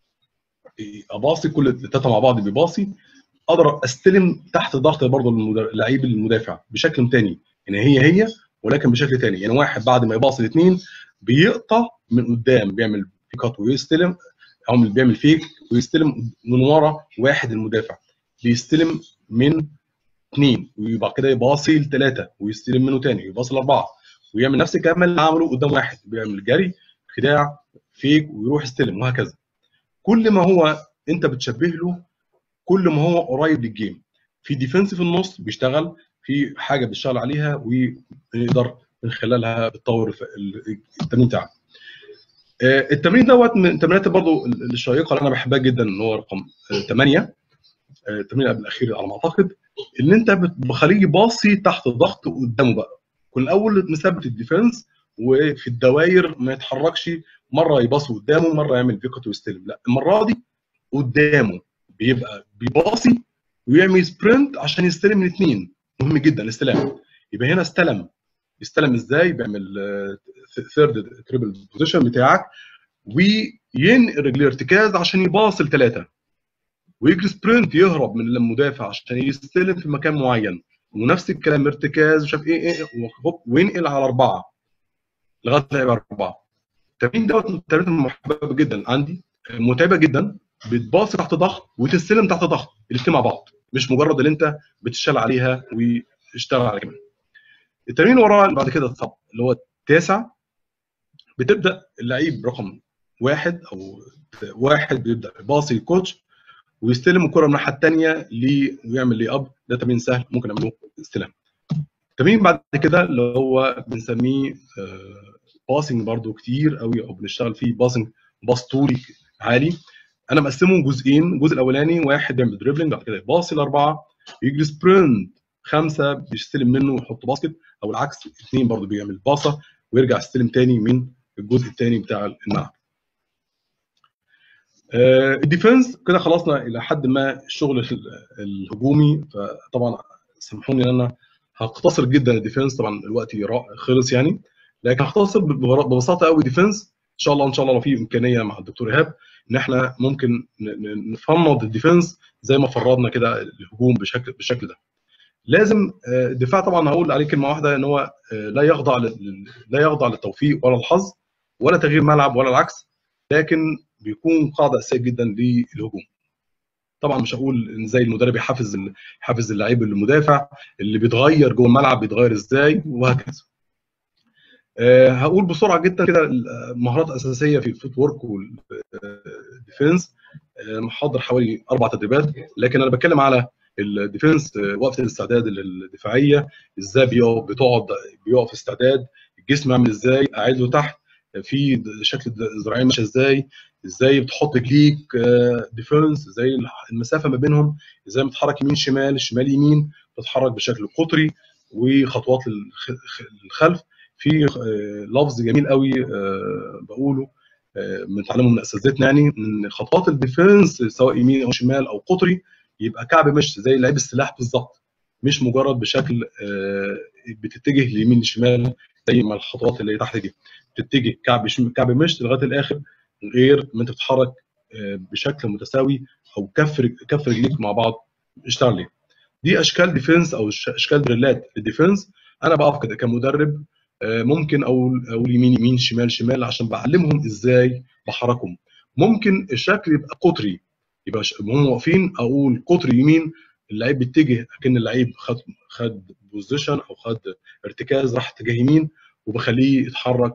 S2: اباصي كل الثلاثه مع بعض بيباصي اقدر استلم تحت ضغط برضه المدر- اللعيب المدافع بشكل تاني يعني هي هي ولكن بشكل تاني يعني واحد بعد ما يباصي الاثنين بيقطع من قدام بيعمل بيكات ويستلم او بيعمل فيك ويستلم من ورا واحد المدافع بيستلم من اثنين ويبقى كده يباصي لثلاثه ويستلم منه تاني يباصي لاربعه ويعمل نفس الكلام اللي عمله قدام واحد بيعمل جري خداع فيك ويروح يستلم وهكذا كل ما هو انت بتشبه له كل ما هو قريب للجيم في ديفنس في النص بيشتغل في حاجه بيشتغل عليها ونقدر من خلالها بتطور في ال- التمرين بتاعك آه، التمرين دوت من التمرينات برضو الشيقه اللي انا بحبها جدا ان هو رقم 8 التمرين قبل الاخير على ما اعتقد ان انت بتخليه باصي تحت ضغط قدامه بقى كل الاول مثبت الديفنس وفي الدوائر ما يتحركش مره يباصي قدامه مره يعمل فيكت ويستلم لا المره دي قدامه بيبقى بيباصي ويعمل سبرنت عشان يستلم من اثنين مهم جدا الاستلام يبقى هنا استلم يستلم ازاي بيعمل ثيرد تريبل بوزيشن بتاعك وينقل رجليه ارتكاز عشان يباص لثلاثه ويجري سبرنت يهرب من المدافع عشان يستلم في مكان معين ونفس الكلام ارتكاز وشاف ايه ايه وهوب وينقل على اربعه لغايه ما يبقى اربعه التمرين دوت من التمرين المحببه جدا عندي متعبه جدا بتباصي تحت ضغط وتستلم تحت ضغط الاثنين مع بعض مش مجرد اللي انت بتشتغل عليها وتشتغل على كمان التمرين اللي وراه بعد كده الصب اللي هو التاسع بتبدا اللعيب رقم واحد او واحد بيبدا باصي الكوتش ويستلم الكره من الناحيه الثانيه لي ويعمل لي اب ده تمرين سهل ممكن اعمله استلام التمرين بعد كده اللي هو بنسميه باسنج برضو كتير قوي او بنشتغل فيه باسنج باص طولي عالي انا مقسمه جزئين الجزء الاولاني واحد بيعمل دريبلينج بعد كده يباصي لاربعه يجري سبرنت خمسه بيستلم منه ويحط باسكت او العكس اثنين برضو بيعمل باصه ويرجع يستلم تاني من الجزء الثاني بتاع الملعب آه، الديفنس كده خلصنا الى حد ما الشغل الهجومي فطبعا سامحوني ان انا هقتصر جدا الديفنس طبعا الوقت خلص يعني لكن هختصر ببساطه قوي ديفنس ان شاء الله ان شاء الله لو في امكانيه مع الدكتور ايهاب ان احنا ممكن نفنض الديفنس زي ما فرضنا كده الهجوم بشكل بالشكل ده لازم الدفاع طبعا هقول عليه كلمه واحده ان هو لا يخضع لا يخضع للتوفيق ولا الحظ ولا تغيير ملعب ولا العكس لكن بيكون قاعده اساسيه جدا للهجوم طبعا مش هقول ان زي المدرب يحفز يحفز اللعيب المدافع اللي بيتغير جوه الملعب بيتغير ازاي وهكذا أه هقول بسرعه جدا كده مهارات اساسيه في الفوت وورك والديفنس أه محضر حوالي اربع تدريبات لكن انا بتكلم على الديفنس وقفه الاستعداد الدفاعيه ازاي بيقف بتقعد بيقف استعداد الجسم عامل ازاي قاعد له تحت في شكل الذراعين ماشيه ازاي ازاي بتحط رجليك ديفنس ازاي المسافه ما بينهم ازاي بتتحرك يمين شمال شمال يمين بتتحرك بشكل قطري وخطوات للخلف في لفظ جميل قوي بقوله بنتعلمه من اساتذتنا يعني ان خطوات الديفنس سواء يمين او شمال او قطري يبقى كعب مش زي لعيب السلاح بالظبط مش مجرد بشكل بتتجه ليمين لشمال زي ما الخطوات اللي تحت دي بتتجه كعب كعب مشط لغايه الاخر غير ما انت بتتحرك بشكل متساوي او كف كف رجليك مع بعض اشتغل ليه دي اشكال ديفنس او اشكال دريلات للديفنس انا بقف كده كمدرب ممكن اقول اقول يمين يمين شمال شمال عشان بعلمهم ازاي بحركهم ممكن الشكل يبقى قطري يبقى هم واقفين اقول قطري يمين اللعيب بيتجه اكن اللعيب خد خد بوزيشن او خد ارتكاز راح اتجاه يمين وبخليه يتحرك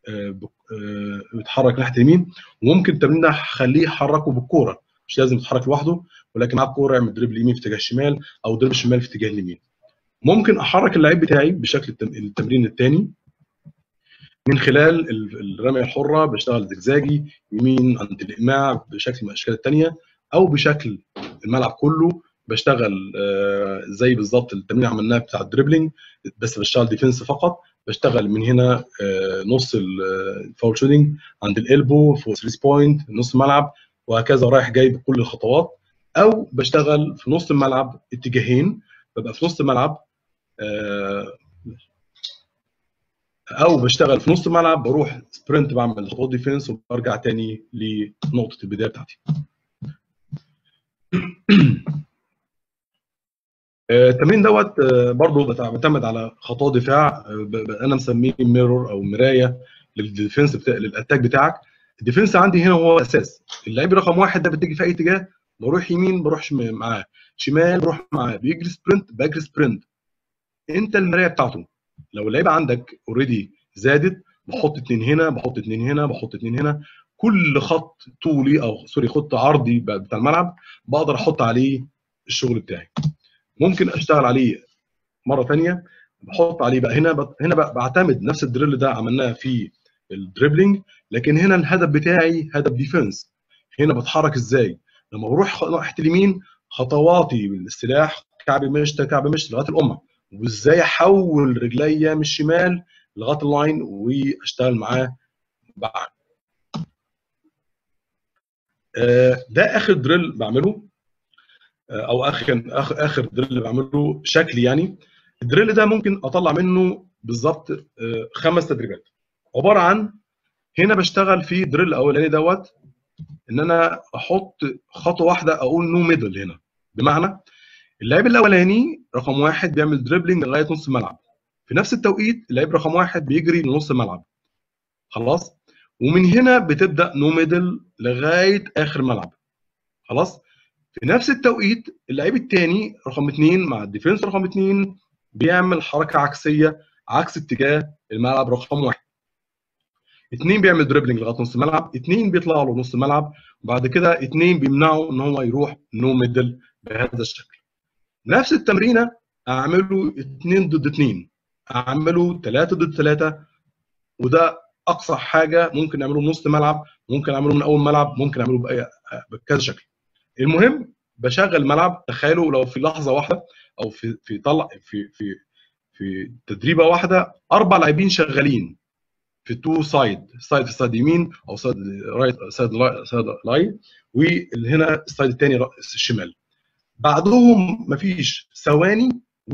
S2: يتحرك ناحيه اليمين وممكن التمرين ده اخليه يحركه بالكوره مش لازم يتحرك لوحده ولكن معاه الكوره يعمل دريبل يمين في اتجاه الشمال او دريبل شمال في اتجاه اليمين ممكن احرك اللعيب بتاعي بشكل التمرين الثاني من خلال الرميه الحره بشتغل زجزاجي يمين عند الاقماع بشكل من الاشكال الثانيه او بشكل الملعب كله بشتغل زي بالظبط التمرين اللي عملناه بتاع الدريبلينج بس بشتغل ديفنس فقط بشتغل من هنا نص الفاول شوتنج عند الالبو في 3 بوينت نص الملعب وهكذا رايح جاي بكل الخطوات او بشتغل في نص الملعب اتجاهين ببقى في نص الملعب او بشتغل في نص الملعب بروح سبرنت بعمل خطوات ديفنس وبرجع تاني لنقطه البدايه بتاعتي التمرين دوت برضه بيعتمد على خطوات دفاع انا مسميه ميرور او مرايه للديفنس بتاع للاتاك بتاعك الديفنس عندي هنا هو اساس اللعيب رقم واحد ده بتيجي في اي اتجاه بروح يمين بروح معاه شمال بروح معاه بيجري سبرنت بجري سبرنت انت المرايه بتاعته لو اللعيبه عندك اوريدي زادت بحط اتنين هنا بحط اتنين هنا بحط اتنين هنا كل خط طولي او سوري خط عرضي بتاع الملعب بقدر احط عليه الشغل بتاعي ممكن اشتغل عليه مره ثانيه بحط عليه بقى هنا بقى هنا بقى بعتمد نفس الدريل ده عملناه في الدريبلينج لكن هنا الهدف بتاعي هدف ديفنس هنا بتحرك ازاي لما بروح ناحيه اليمين خطواتي بالسلاح كعب مشط كعب مشط لغايه الامه وازاي احول رجليا من الشمال لغايه اللاين واشتغل معاه بعد ده اخر دريل بعمله او اخر اخر دريل بعمله شكلي يعني الدريل ده ممكن اطلع منه بالظبط خمس تدريبات عباره عن هنا بشتغل في الدريل الاولاني دوت ان انا احط خطوه واحده اقول نو ميدل هنا بمعنى اللعيب الاولاني رقم واحد بيعمل دريبلينج لغايه نص الملعب في نفس التوقيت اللعيب رقم واحد بيجري لنص الملعب خلاص ومن هنا بتبدا نو ميدل لغايه اخر الملعب خلاص في نفس التوقيت اللعيب الثاني رقم اثنين مع الديفنس رقم اثنين بيعمل حركه عكسيه عكس اتجاه الملعب رقم واحد اثنين بيعمل دريبلينج لغايه نص الملعب اثنين بيطلع له نص الملعب وبعد كده اثنين بيمنعوا ان هو يروح نو ميدل بهذا الشكل نفس التمرينه اعمله اثنين ضد اثنين اعمله ثلاثه ضد ثلاثه وده اقصى حاجه ممكن نعمله من نص ملعب ممكن اعمله من اول ملعب ممكن اعمله باي بكذا شكل المهم بشغل ملعب تخيلوا لو في لحظه واحده او في في طلع في في في تدريبه واحده اربع لاعبين شغالين في تو سايد سايد في سايد يمين او سايد رايت سايد سايد لاين وهنا السايد الثاني الشمال بعدهم مفيش ثواني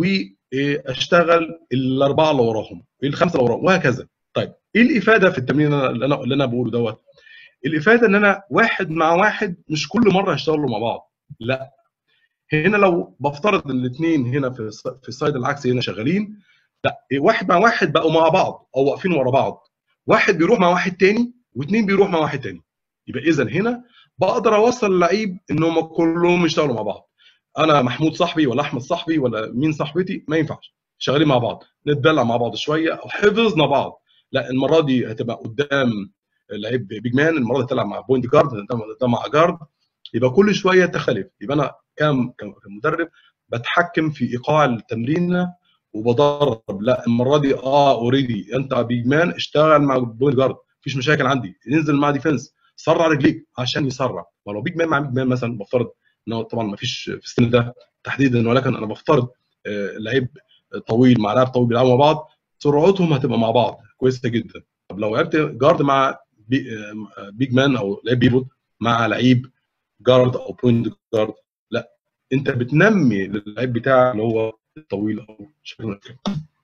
S2: واشتغل الاربعه اللي وراهم الخمسه اللي وراهم وهكذا طيب ايه الافاده في التمرين اللي انا اللي انا بقوله دوت الافاده ان انا واحد مع واحد مش كل مره هيشتغلوا مع بعض لا هنا لو بفترض الاثنين هنا في في السايد العكسي هنا شغالين لا واحد مع واحد بقوا مع بعض او واقفين ورا بعض واحد بيروح مع واحد تاني واثنين بيروح مع واحد تاني يبقى اذا هنا بقدر اوصل اللعيب ان هم كلهم يشتغلوا مع بعض انا محمود صاحبي ولا احمد صاحبي ولا مين صاحبتي ما ينفعش شغالين مع بعض نتدلع مع بعض شويه او حفظنا بعض لا المره دي هتبقى قدام لعيب بيج مان المره دي تلعب مع بوينت جارد ده مع جارد يبقى كل شويه تختلف يبقى انا كم كمدرب بتحكم في ايقاع التمرين وبدرب لا المره دي اه اوريدي انت بيج مان اشتغل مع بوينت جارد مفيش مشاكل عندي انزل مع ديفنس سرع رجليك عشان يسرع ولو بيج مان مع بيج مان مثلا بفترض ان طبعا مفيش في السن ده تحديدا ولكن انا بفترض آه لعيب طويل مع لاعب طويل بيلعبوا مع بعض سرعتهم هتبقى مع بعض كويسه جدا طب لو لعبت جارد مع بي بيج مان او لعيب بيفوت مع لعيب جارد او بوينت جارد لا انت بتنمي اللعيب بتاعك اللي هو الطويل او شكله كده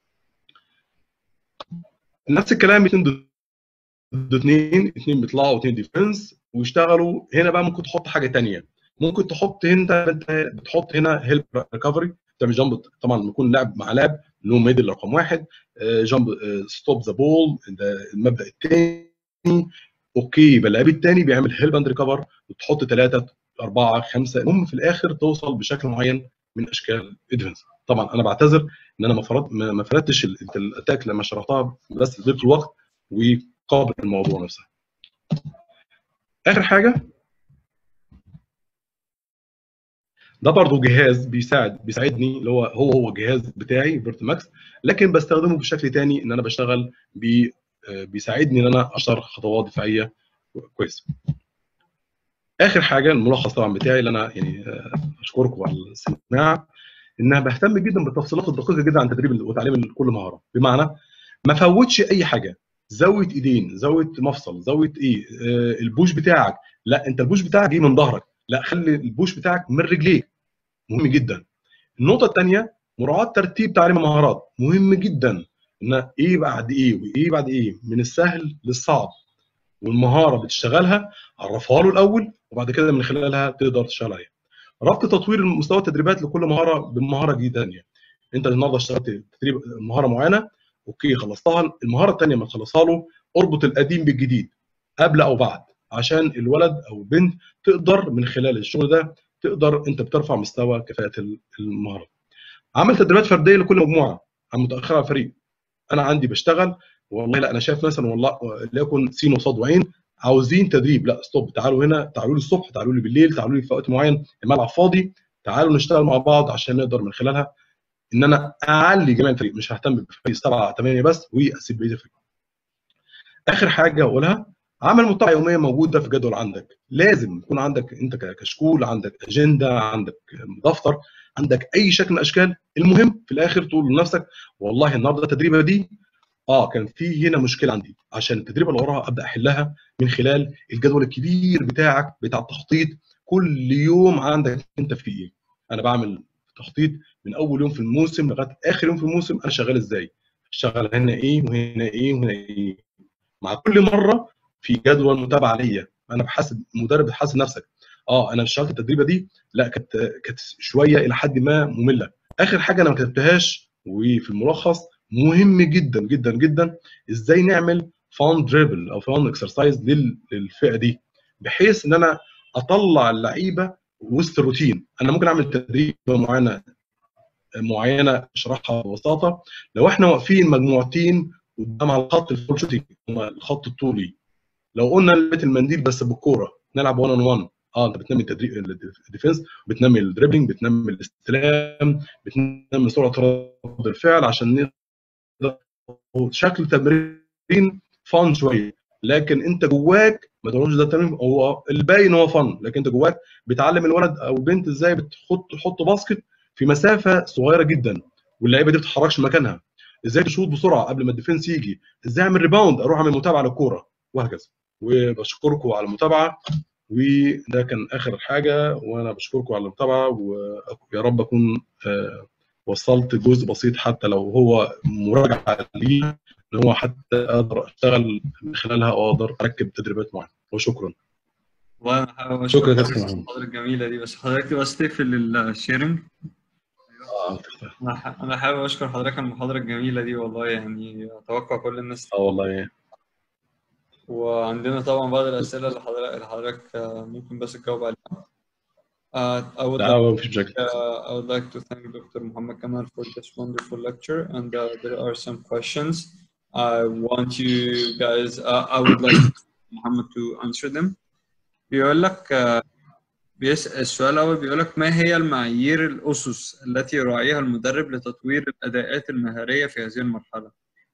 S2: نفس الكلام اثنين ضد اثنين اثنين بيطلعوا اثنين ديفنس ويشتغلوا هنا بقى ممكن تحط حاجه ثانيه ممكن تحط هنا انت بتحط هنا هيلب ريكفري تعمل جامب طبعا بيكون لاعب مع لاعب اللي هو ميدل رقم واحد جامب ستوب ذا بول ده المبدا الثاني اوكي يبقى اللاعب الثاني بيعمل هيلب اند ريكفر وتحط ثلاثه اربعه خمسه المهم في الاخر توصل بشكل معين من اشكال الديفنس طبعا انا بعتذر ان انا ما فرض ما فردتش الاتاك لما شرحتها بس ضيف الوقت وقابل الموضوع نفسه اخر حاجه ده برضه جهاز بيساعد بيساعدني اللي هو هو هو الجهاز بتاعي فيرت ماكس لكن بستخدمه بشكل تاني ان انا بشتغل بي بيساعدني ان انا اشتغل خطوات دفاعيه كويس اخر حاجه الملخص طبعا بتاعي اللي انا يعني اشكركم على الاستماع ان انا بهتم جدا بالتفصيلات الدقيقه جدا عن تدريب وتعليم كل مهاره بمعنى ما فوتش اي حاجه زاويه ايدين زاويه مفصل زاويه ايه آه البوش بتاعك لا انت البوش بتاعك جاي من ظهرك لا خلي البوش بتاعك من رجليك مهم جدا النقطه الثانيه مراعاه ترتيب تعليم المهارات مهم جدا ان ايه بعد ايه وايه بعد ايه من السهل للصعب والمهاره بتشتغلها عرفها له الاول وبعد كده من خلالها تقدر تشتغل عليها ربط تطوير مستوى التدريبات لكل مهاره بمهاره جديده ثانيه انت النهارده اشتغلت تدريب مهاره معينه اوكي خلصتها المهاره الثانيه ما تخلصها له اربط القديم بالجديد قبل او بعد عشان الولد او البنت تقدر من خلال الشغل ده تقدر انت بترفع مستوى كفاءه المهاره عمل تدريبات فرديه لكل مجموعه عن متاخره على الفريق انا عندي بشتغل والله لا انا شايف مثلا والله ليكن سين وصاد وعين عاوزين تدريب لا ستوب تعالوا هنا تعالوا لي الصبح تعالوا لي بالليل تعالوا لي في وقت معين الملعب فاضي تعالوا نشتغل مع بعض عشان نقدر من خلالها ان انا اعلي جميع الفريق مش ههتم بفريق سبعه ثمانيه بس واسيب بقيه الفريق. اخر حاجه اقولها عمل متابعه يوميه موجوده في جدول عندك لازم يكون عندك انت كشكول عندك اجنده عندك دفتر عندك اي شكل من الاشكال المهم في الاخر تقول لنفسك والله النهارده التدريبه دي اه كان في هنا مشكله عندي عشان التدريبه اللي وراها ابدا احلها من خلال الجدول الكبير بتاعك بتاع التخطيط كل يوم عندك انت في ايه انا بعمل تخطيط من اول يوم في الموسم لغايه اخر يوم في الموسم انا شغال ازاي اشتغل هنا ايه وهنا ايه وهنا ايه مع كل مره في جدول متابعه ليا انا بحاسب مدرب بتحاسب نفسك اه انا اشتغلت التدريبه دي لا كانت كانت شويه الى حد ما ممله اخر حاجه انا ما كتبتهاش وفي الملخص مهم جدا جدا جدا ازاي نعمل فان دريبل او فان اكسرسايز للفئه دي بحيث ان انا اطلع اللعيبه وسط الروتين انا ممكن اعمل تدريب معينه معينه اشرحها ببساطه لو احنا واقفين مجموعتين قدام على الخط الفول شوتنج الخط الطولي لو قلنا لعبه المنديل بس بالكوره نلعب 1 اون 1 اه انت بتنمي التدريب الديفنس بتنمي الدريبلينج بتنمي الاستلام بتنمي سرعه رد الفعل عشان نقدر شكل تمرين فان شويه لكن انت جواك ما تقولوش ده تمرين هو الباين هو فن لكن انت جواك بتعلم الولد او البنت ازاي بتحط تحط باسكت في مسافه صغيره جدا واللعيبه دي ما بتتحركش مكانها ازاي تشوط بسرعه قبل ما الديفنس يجي ازاي اعمل ريباوند اروح اعمل متابعه للكوره وهكذا وبشكركم على المتابعه وده كان اخر حاجه وانا بشكركم على المتابعه ويا رب اكون وصلت جزء بسيط حتى لو هو مراجعه لي ان هو حتى اقدر اشتغل من خلالها او اقدر اركب تدريبات معينه وشكرا
S1: والله انا حابب
S2: شكرا
S1: اشكرك
S2: كابتن
S1: على
S2: محمد.
S1: المحاضره الجميله دي بس حضرتك بس تقفل الشيرنج
S2: اه
S1: انا ح- انا حابب اشكر حضرتك على المحاضره الجميله دي والله يعني اتوقع كل الناس
S2: اه والله
S1: وعندنا طبعا بعض الاسئله اللي حضرتك اللي حضرتك آه، ممكن بس تجاوب عليها Uh, I would
S2: لا
S1: like
S2: هو مفيش مشاكل
S1: Uh, I would like to thank Dr. Muhammad Kamal for this wonderful lecture, and uh, there are some questions. I want you guys. Uh, I would like Muhammad to answer them. بيقول لك uh, بيسأل السؤال الأول بيقول لك ما هي المعايير الأسس التي يراعيها المدرب لتطوير الأداءات المهارية في هذه المرحلة؟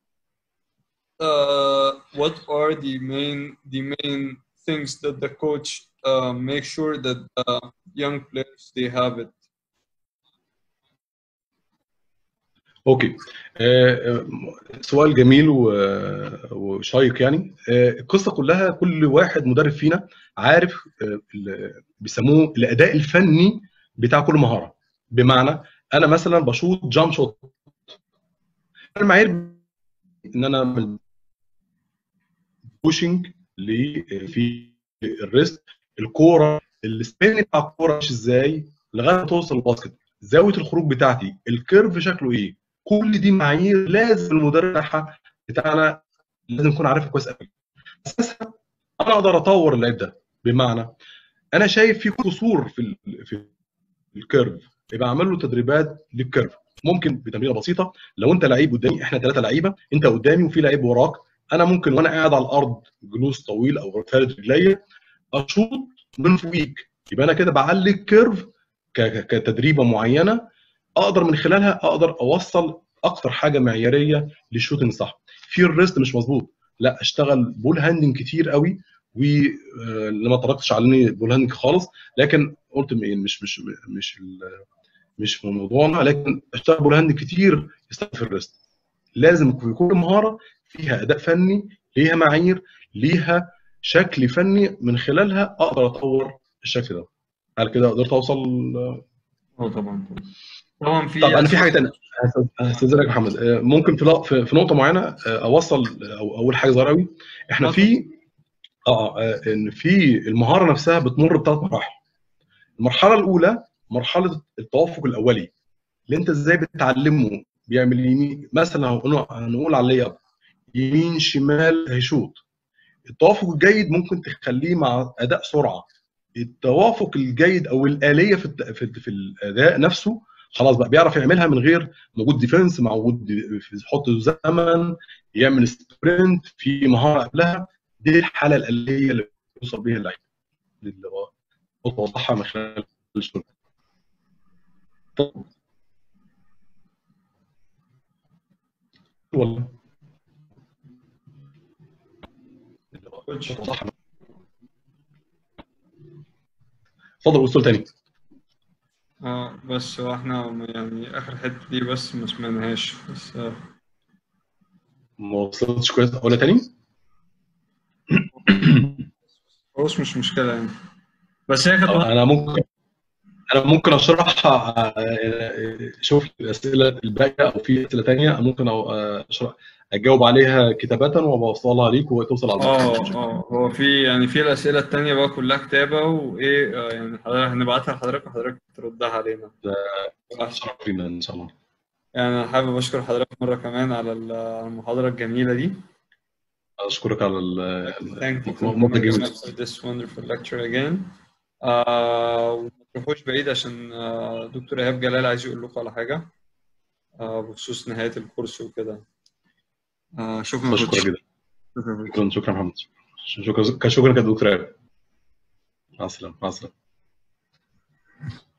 S1: Uh, what are the main the main things that the coach uh, make sure that the young players they have it?
S2: اوكي آه، آه، سؤال جميل و- وشيق يعني آه، القصه كلها كل واحد مدرب فينا عارف آه، ال- بيسموه الاداء الفني بتاع كل مهاره بمعنى انا مثلا بشوط جامب شوت المعايير ان انا من بوشنج ل في الريست الكوره السبين بتاع الكوره مش ازاي لغايه ما توصل الباسكت زاويه الخروج بتاعتي الكيرف شكله ايه كل دي معايير لازم المدرب بتاعها بتاعنا لازم يكون عارفها كويس قوي اساسها انا اقدر اطور اللعيب ده بمعنى انا شايف في قصور في ال- في الكيرف يبقى اعمل له تدريبات للكيرف ممكن بتمرينه بسيطه لو انت لعيب قدامي احنا ثلاثه لعيبه انت قدامي وفي لعيب وراك انا ممكن وانا قاعد على الارض جلوس طويل او فارد رجليا اشوط من فوقيك يبقى انا كده بعلي الكيرف ك- ك- كتدريبه معينه اقدر من خلالها اقدر اوصل اكتر حاجه معياريه للشوتنج صح في الريست مش مظبوط لا اشتغل بول هاندنج كتير قوي ولما طرقتش على بول هاندنج خالص لكن قلت م- مش مش مش ال- مش في موضوعنا لكن اشتغل بول هاندنج كتير يستخدم في الريست لازم في كل مهاره فيها اداء فني ليها معايير ليها شكل فني من خلالها اقدر اطور الشكل ده هل كده قدرت اوصل
S1: اه طبعا طبعا في
S2: طب انا في حاجه ثانيه هستاذنك يا محمد آه، ممكن في لق- في في نقطه معينه آه، اوصل او اول حاجه صغيره قوي احنا في اه آه، ان في المهاره نفسها بتمر بثلاث مراحل المرحله الاولى مرحله التوافق الاولي اللي انت ازاي بتعلمه بيعمل يمين مثلا هنقول هنقول على اللي اب يمين شمال هيشوط التوافق الجيد ممكن تخليه مع اداء سرعه التوافق الجيد او الاليه في الت- في, في الاداء نفسه خلاص بقى بيعرف يعملها من غير وجود ديفنس مع وجود دي- في- يحط زمن يعمل سبرنت في مهاره قبلها دي الحاله الاليه اللي بيوصل بيها اللعيب اللي هو توضحها من خلال الشغل والله توضحها. اتفضل قول تاني
S1: اه بس هو احنا يعني اخر حته دي بس ما سمعناهاش بس آه.
S2: ما وصلتش كويس اقولها تاني
S1: خلاص مش مشكله يعني بس هي كانت
S2: انا ممكن انا ممكن اشرحها آه، شوف الاسئله الباقيه او في اسئله تانية ممكن أو- آه، اشرح اجاوب عليها كتابه وبوصلها ليك وتوصل على
S1: اه
S2: الوقت.
S1: اه هو في يعني في الاسئله التانيه بقى كلها كتابه وايه آه، يعني حضرتك هنبعتها لحضرتك وحضرتك تردها علينا
S2: شرف لينا ان شاء الله
S1: يعني انا حابب اشكر حضرتك مره كمان على ال- على المحاضره الجميله دي
S2: اشكرك على ال-
S1: Thank you for
S2: الموضوع
S1: coming
S2: جميل
S1: for this wonderful lecture again. آه وما تروحوش بعيد عشان آه دكتور إيهاب جلال عايز يقول لكم على حاجة آه بخصوص نهاية الكورس وكده. آه شكرا
S2: اشكرك
S1: كوتش.
S2: جدا
S1: شكرا كوتش.
S2: شكرا شكرا محمد شكرا شكرا كدكتور مع السلامه مع السلامه